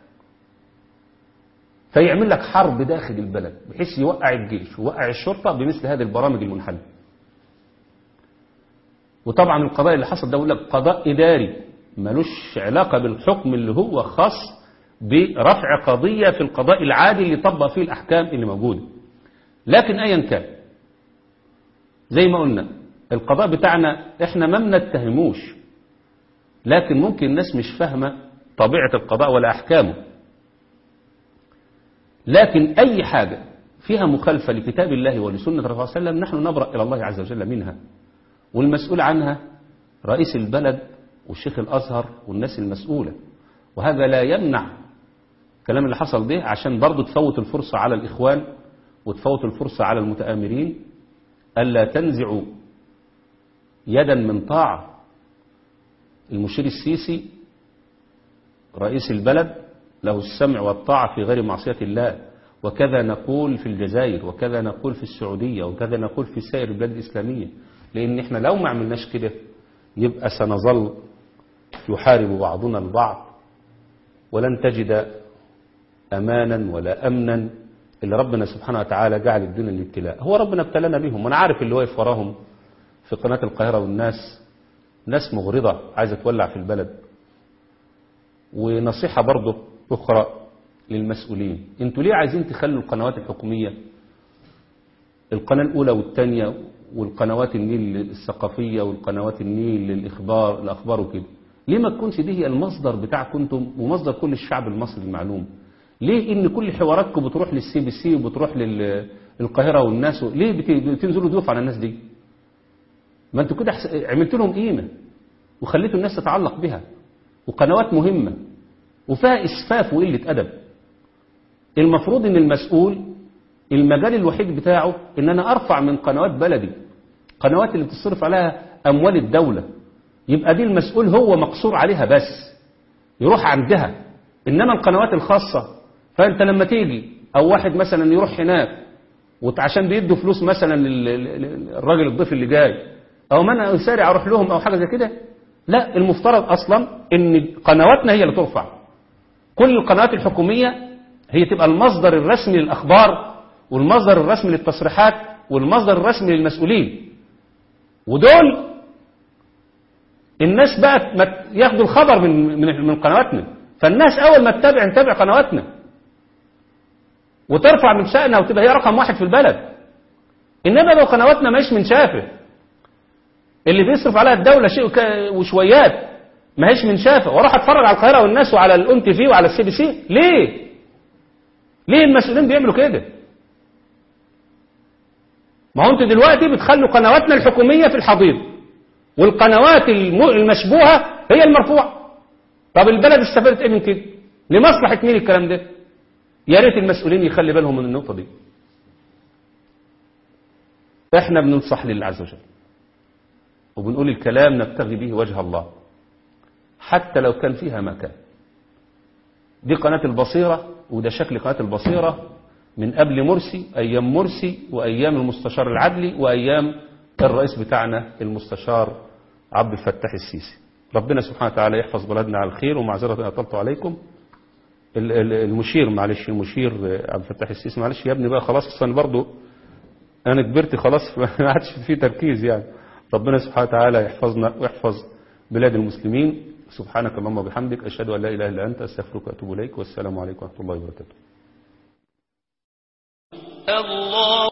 فيعمل لك حرب داخل البلد بحيث يوقع الجيش ويوقع الشرطة بمثل هذه البرامج المنحلة وطبعا القضاء اللي حصل ده يقول لك قضاء إداري ملوش علاقة بالحكم اللي هو خاص برفع قضية في القضاء العادي اللي يطبق فيه الأحكام اللي موجودة لكن أيا كان زي ما قلنا القضاء بتاعنا احنا ما بنتهموش لكن ممكن الناس مش فاهمة طبيعة القضاء ولا أحكامه لكن أي حاجة فيها مخالفة لكتاب الله ولسنة الرسول صلى الله عليه وسلم نحن نبرأ إلى الله عز وجل منها والمسؤول عنها رئيس البلد والشيخ الأزهر والناس المسؤولة وهذا لا يمنع الكلام اللي حصل ده عشان برضه تفوت الفرصة على الإخوان وتفوت الفرصة على المتآمرين ألا تنزعوا يدا من طاعة المشير السيسي رئيس البلد له السمع والطاعة في غير معصية الله وكذا نقول في الجزائر وكذا نقول في السعودية وكذا نقول في سائر البلاد الإسلامية لأن احنا لو ما عملناش كده يبقى سنظل يحارب بعضنا البعض ولن تجد أمانا ولا أمنا اللي ربنا سبحانه وتعالى جعل الدنيا الابتلاء هو ربنا ابتلانا بهم وانا عارف اللي واقف وراهم في قناة القاهرة والناس ناس مغرضة عايزة تولع في البلد ونصيحة برضه أخرى للمسؤولين انتوا ليه عايزين تخلوا القنوات الحكومية القناة الأولى والثانية والقنوات النيل الثقافية والقنوات النيل للإخبار الأخبار وكده ليه ما تكونش دي هي المصدر بتاعكم انتم ومصدر كل الشعب المصري المعلوم ليه ان كل حواراتكم بتروح للسي بي سي وبتروح للقاهرة والناس ليه بت- بتنزلوا ضيوف على الناس دي ما انتوا كده حس- عملت لهم قيمة وخليتوا الناس تتعلق بها وقنوات مهمة وفيها إسفاف وقلة أدب المفروض ان المسؤول المجال الوحيد بتاعه ان انا ارفع من قنوات بلدي قنوات اللي بتصرف عليها اموال الدولة يبقى دي المسؤول هو مقصور عليها بس يروح عندها انما القنوات الخاصة فانت لما تيجي او واحد مثلا يروح هناك وعشان بيدوا فلوس مثلا لل- لل- الراجل الضيف اللي جاي او ما انا اسارع اروح لهم او حاجة زي كده لا المفترض اصلا ان قنواتنا هي اللي ترفع كل القنوات الحكومية هي تبقى المصدر الرسمي للأخبار والمصدر الرسمي للتصريحات والمصدر الرسمي للمسؤولين ودول الناس بقى ما ت- ياخدوا الخبر من من من قنواتنا فالناس أول ما تتابع نتابع قنواتنا وترفع من شأنها وتبقى هي رقم واحد في البلد إنما لو قنواتنا ماهيش من شافه اللي بيصرف عليها الدولة شيء وك- وشويات ما هيش من شافه واروح اتفرج على القاهرة والناس وعلى الام تي في وعلى السي بي سي ليه ليه المسؤولين بيعملوا كده ما هو انتوا دلوقتي بتخلوا قنواتنا الحكومية في الحضيض والقنوات الم- المشبوهة هي المرفوعة طب البلد استفادت ايه من كده لمصلحة مين الكلام ده يا ريت المسؤولين يخلي بالهم من النقطة دي احنا بننصح لله عز وجل وبنقول الكلام نبتغي به وجه الله حتى لو كان فيها مكان دي قناة البصيرة وده شكل قناة البصيرة من قبل مرسي أيام مرسي وأيام المستشار العدلي وأيام الرئيس بتاعنا المستشار عبد الفتاح السيسي ربنا سبحانه وتعالى يحفظ بلدنا على الخير ومعذرة أطلت عليكم ال- ال- المشير معلش المشير عبد الفتاح السيسي معلش يا ابني بقى خلاص أصلا برضو أنا كبرت خلاص ما عادش في تركيز يعني ربنا سبحانه وتعالى يحفظنا ويحفظ بلاد المسلمين سبحانك اللهم وبحمدك أشهد أن لا إله إلا أنت أستغفرك وأتوب إليك والسلام عليكم ورحمة الله وبركاته
الله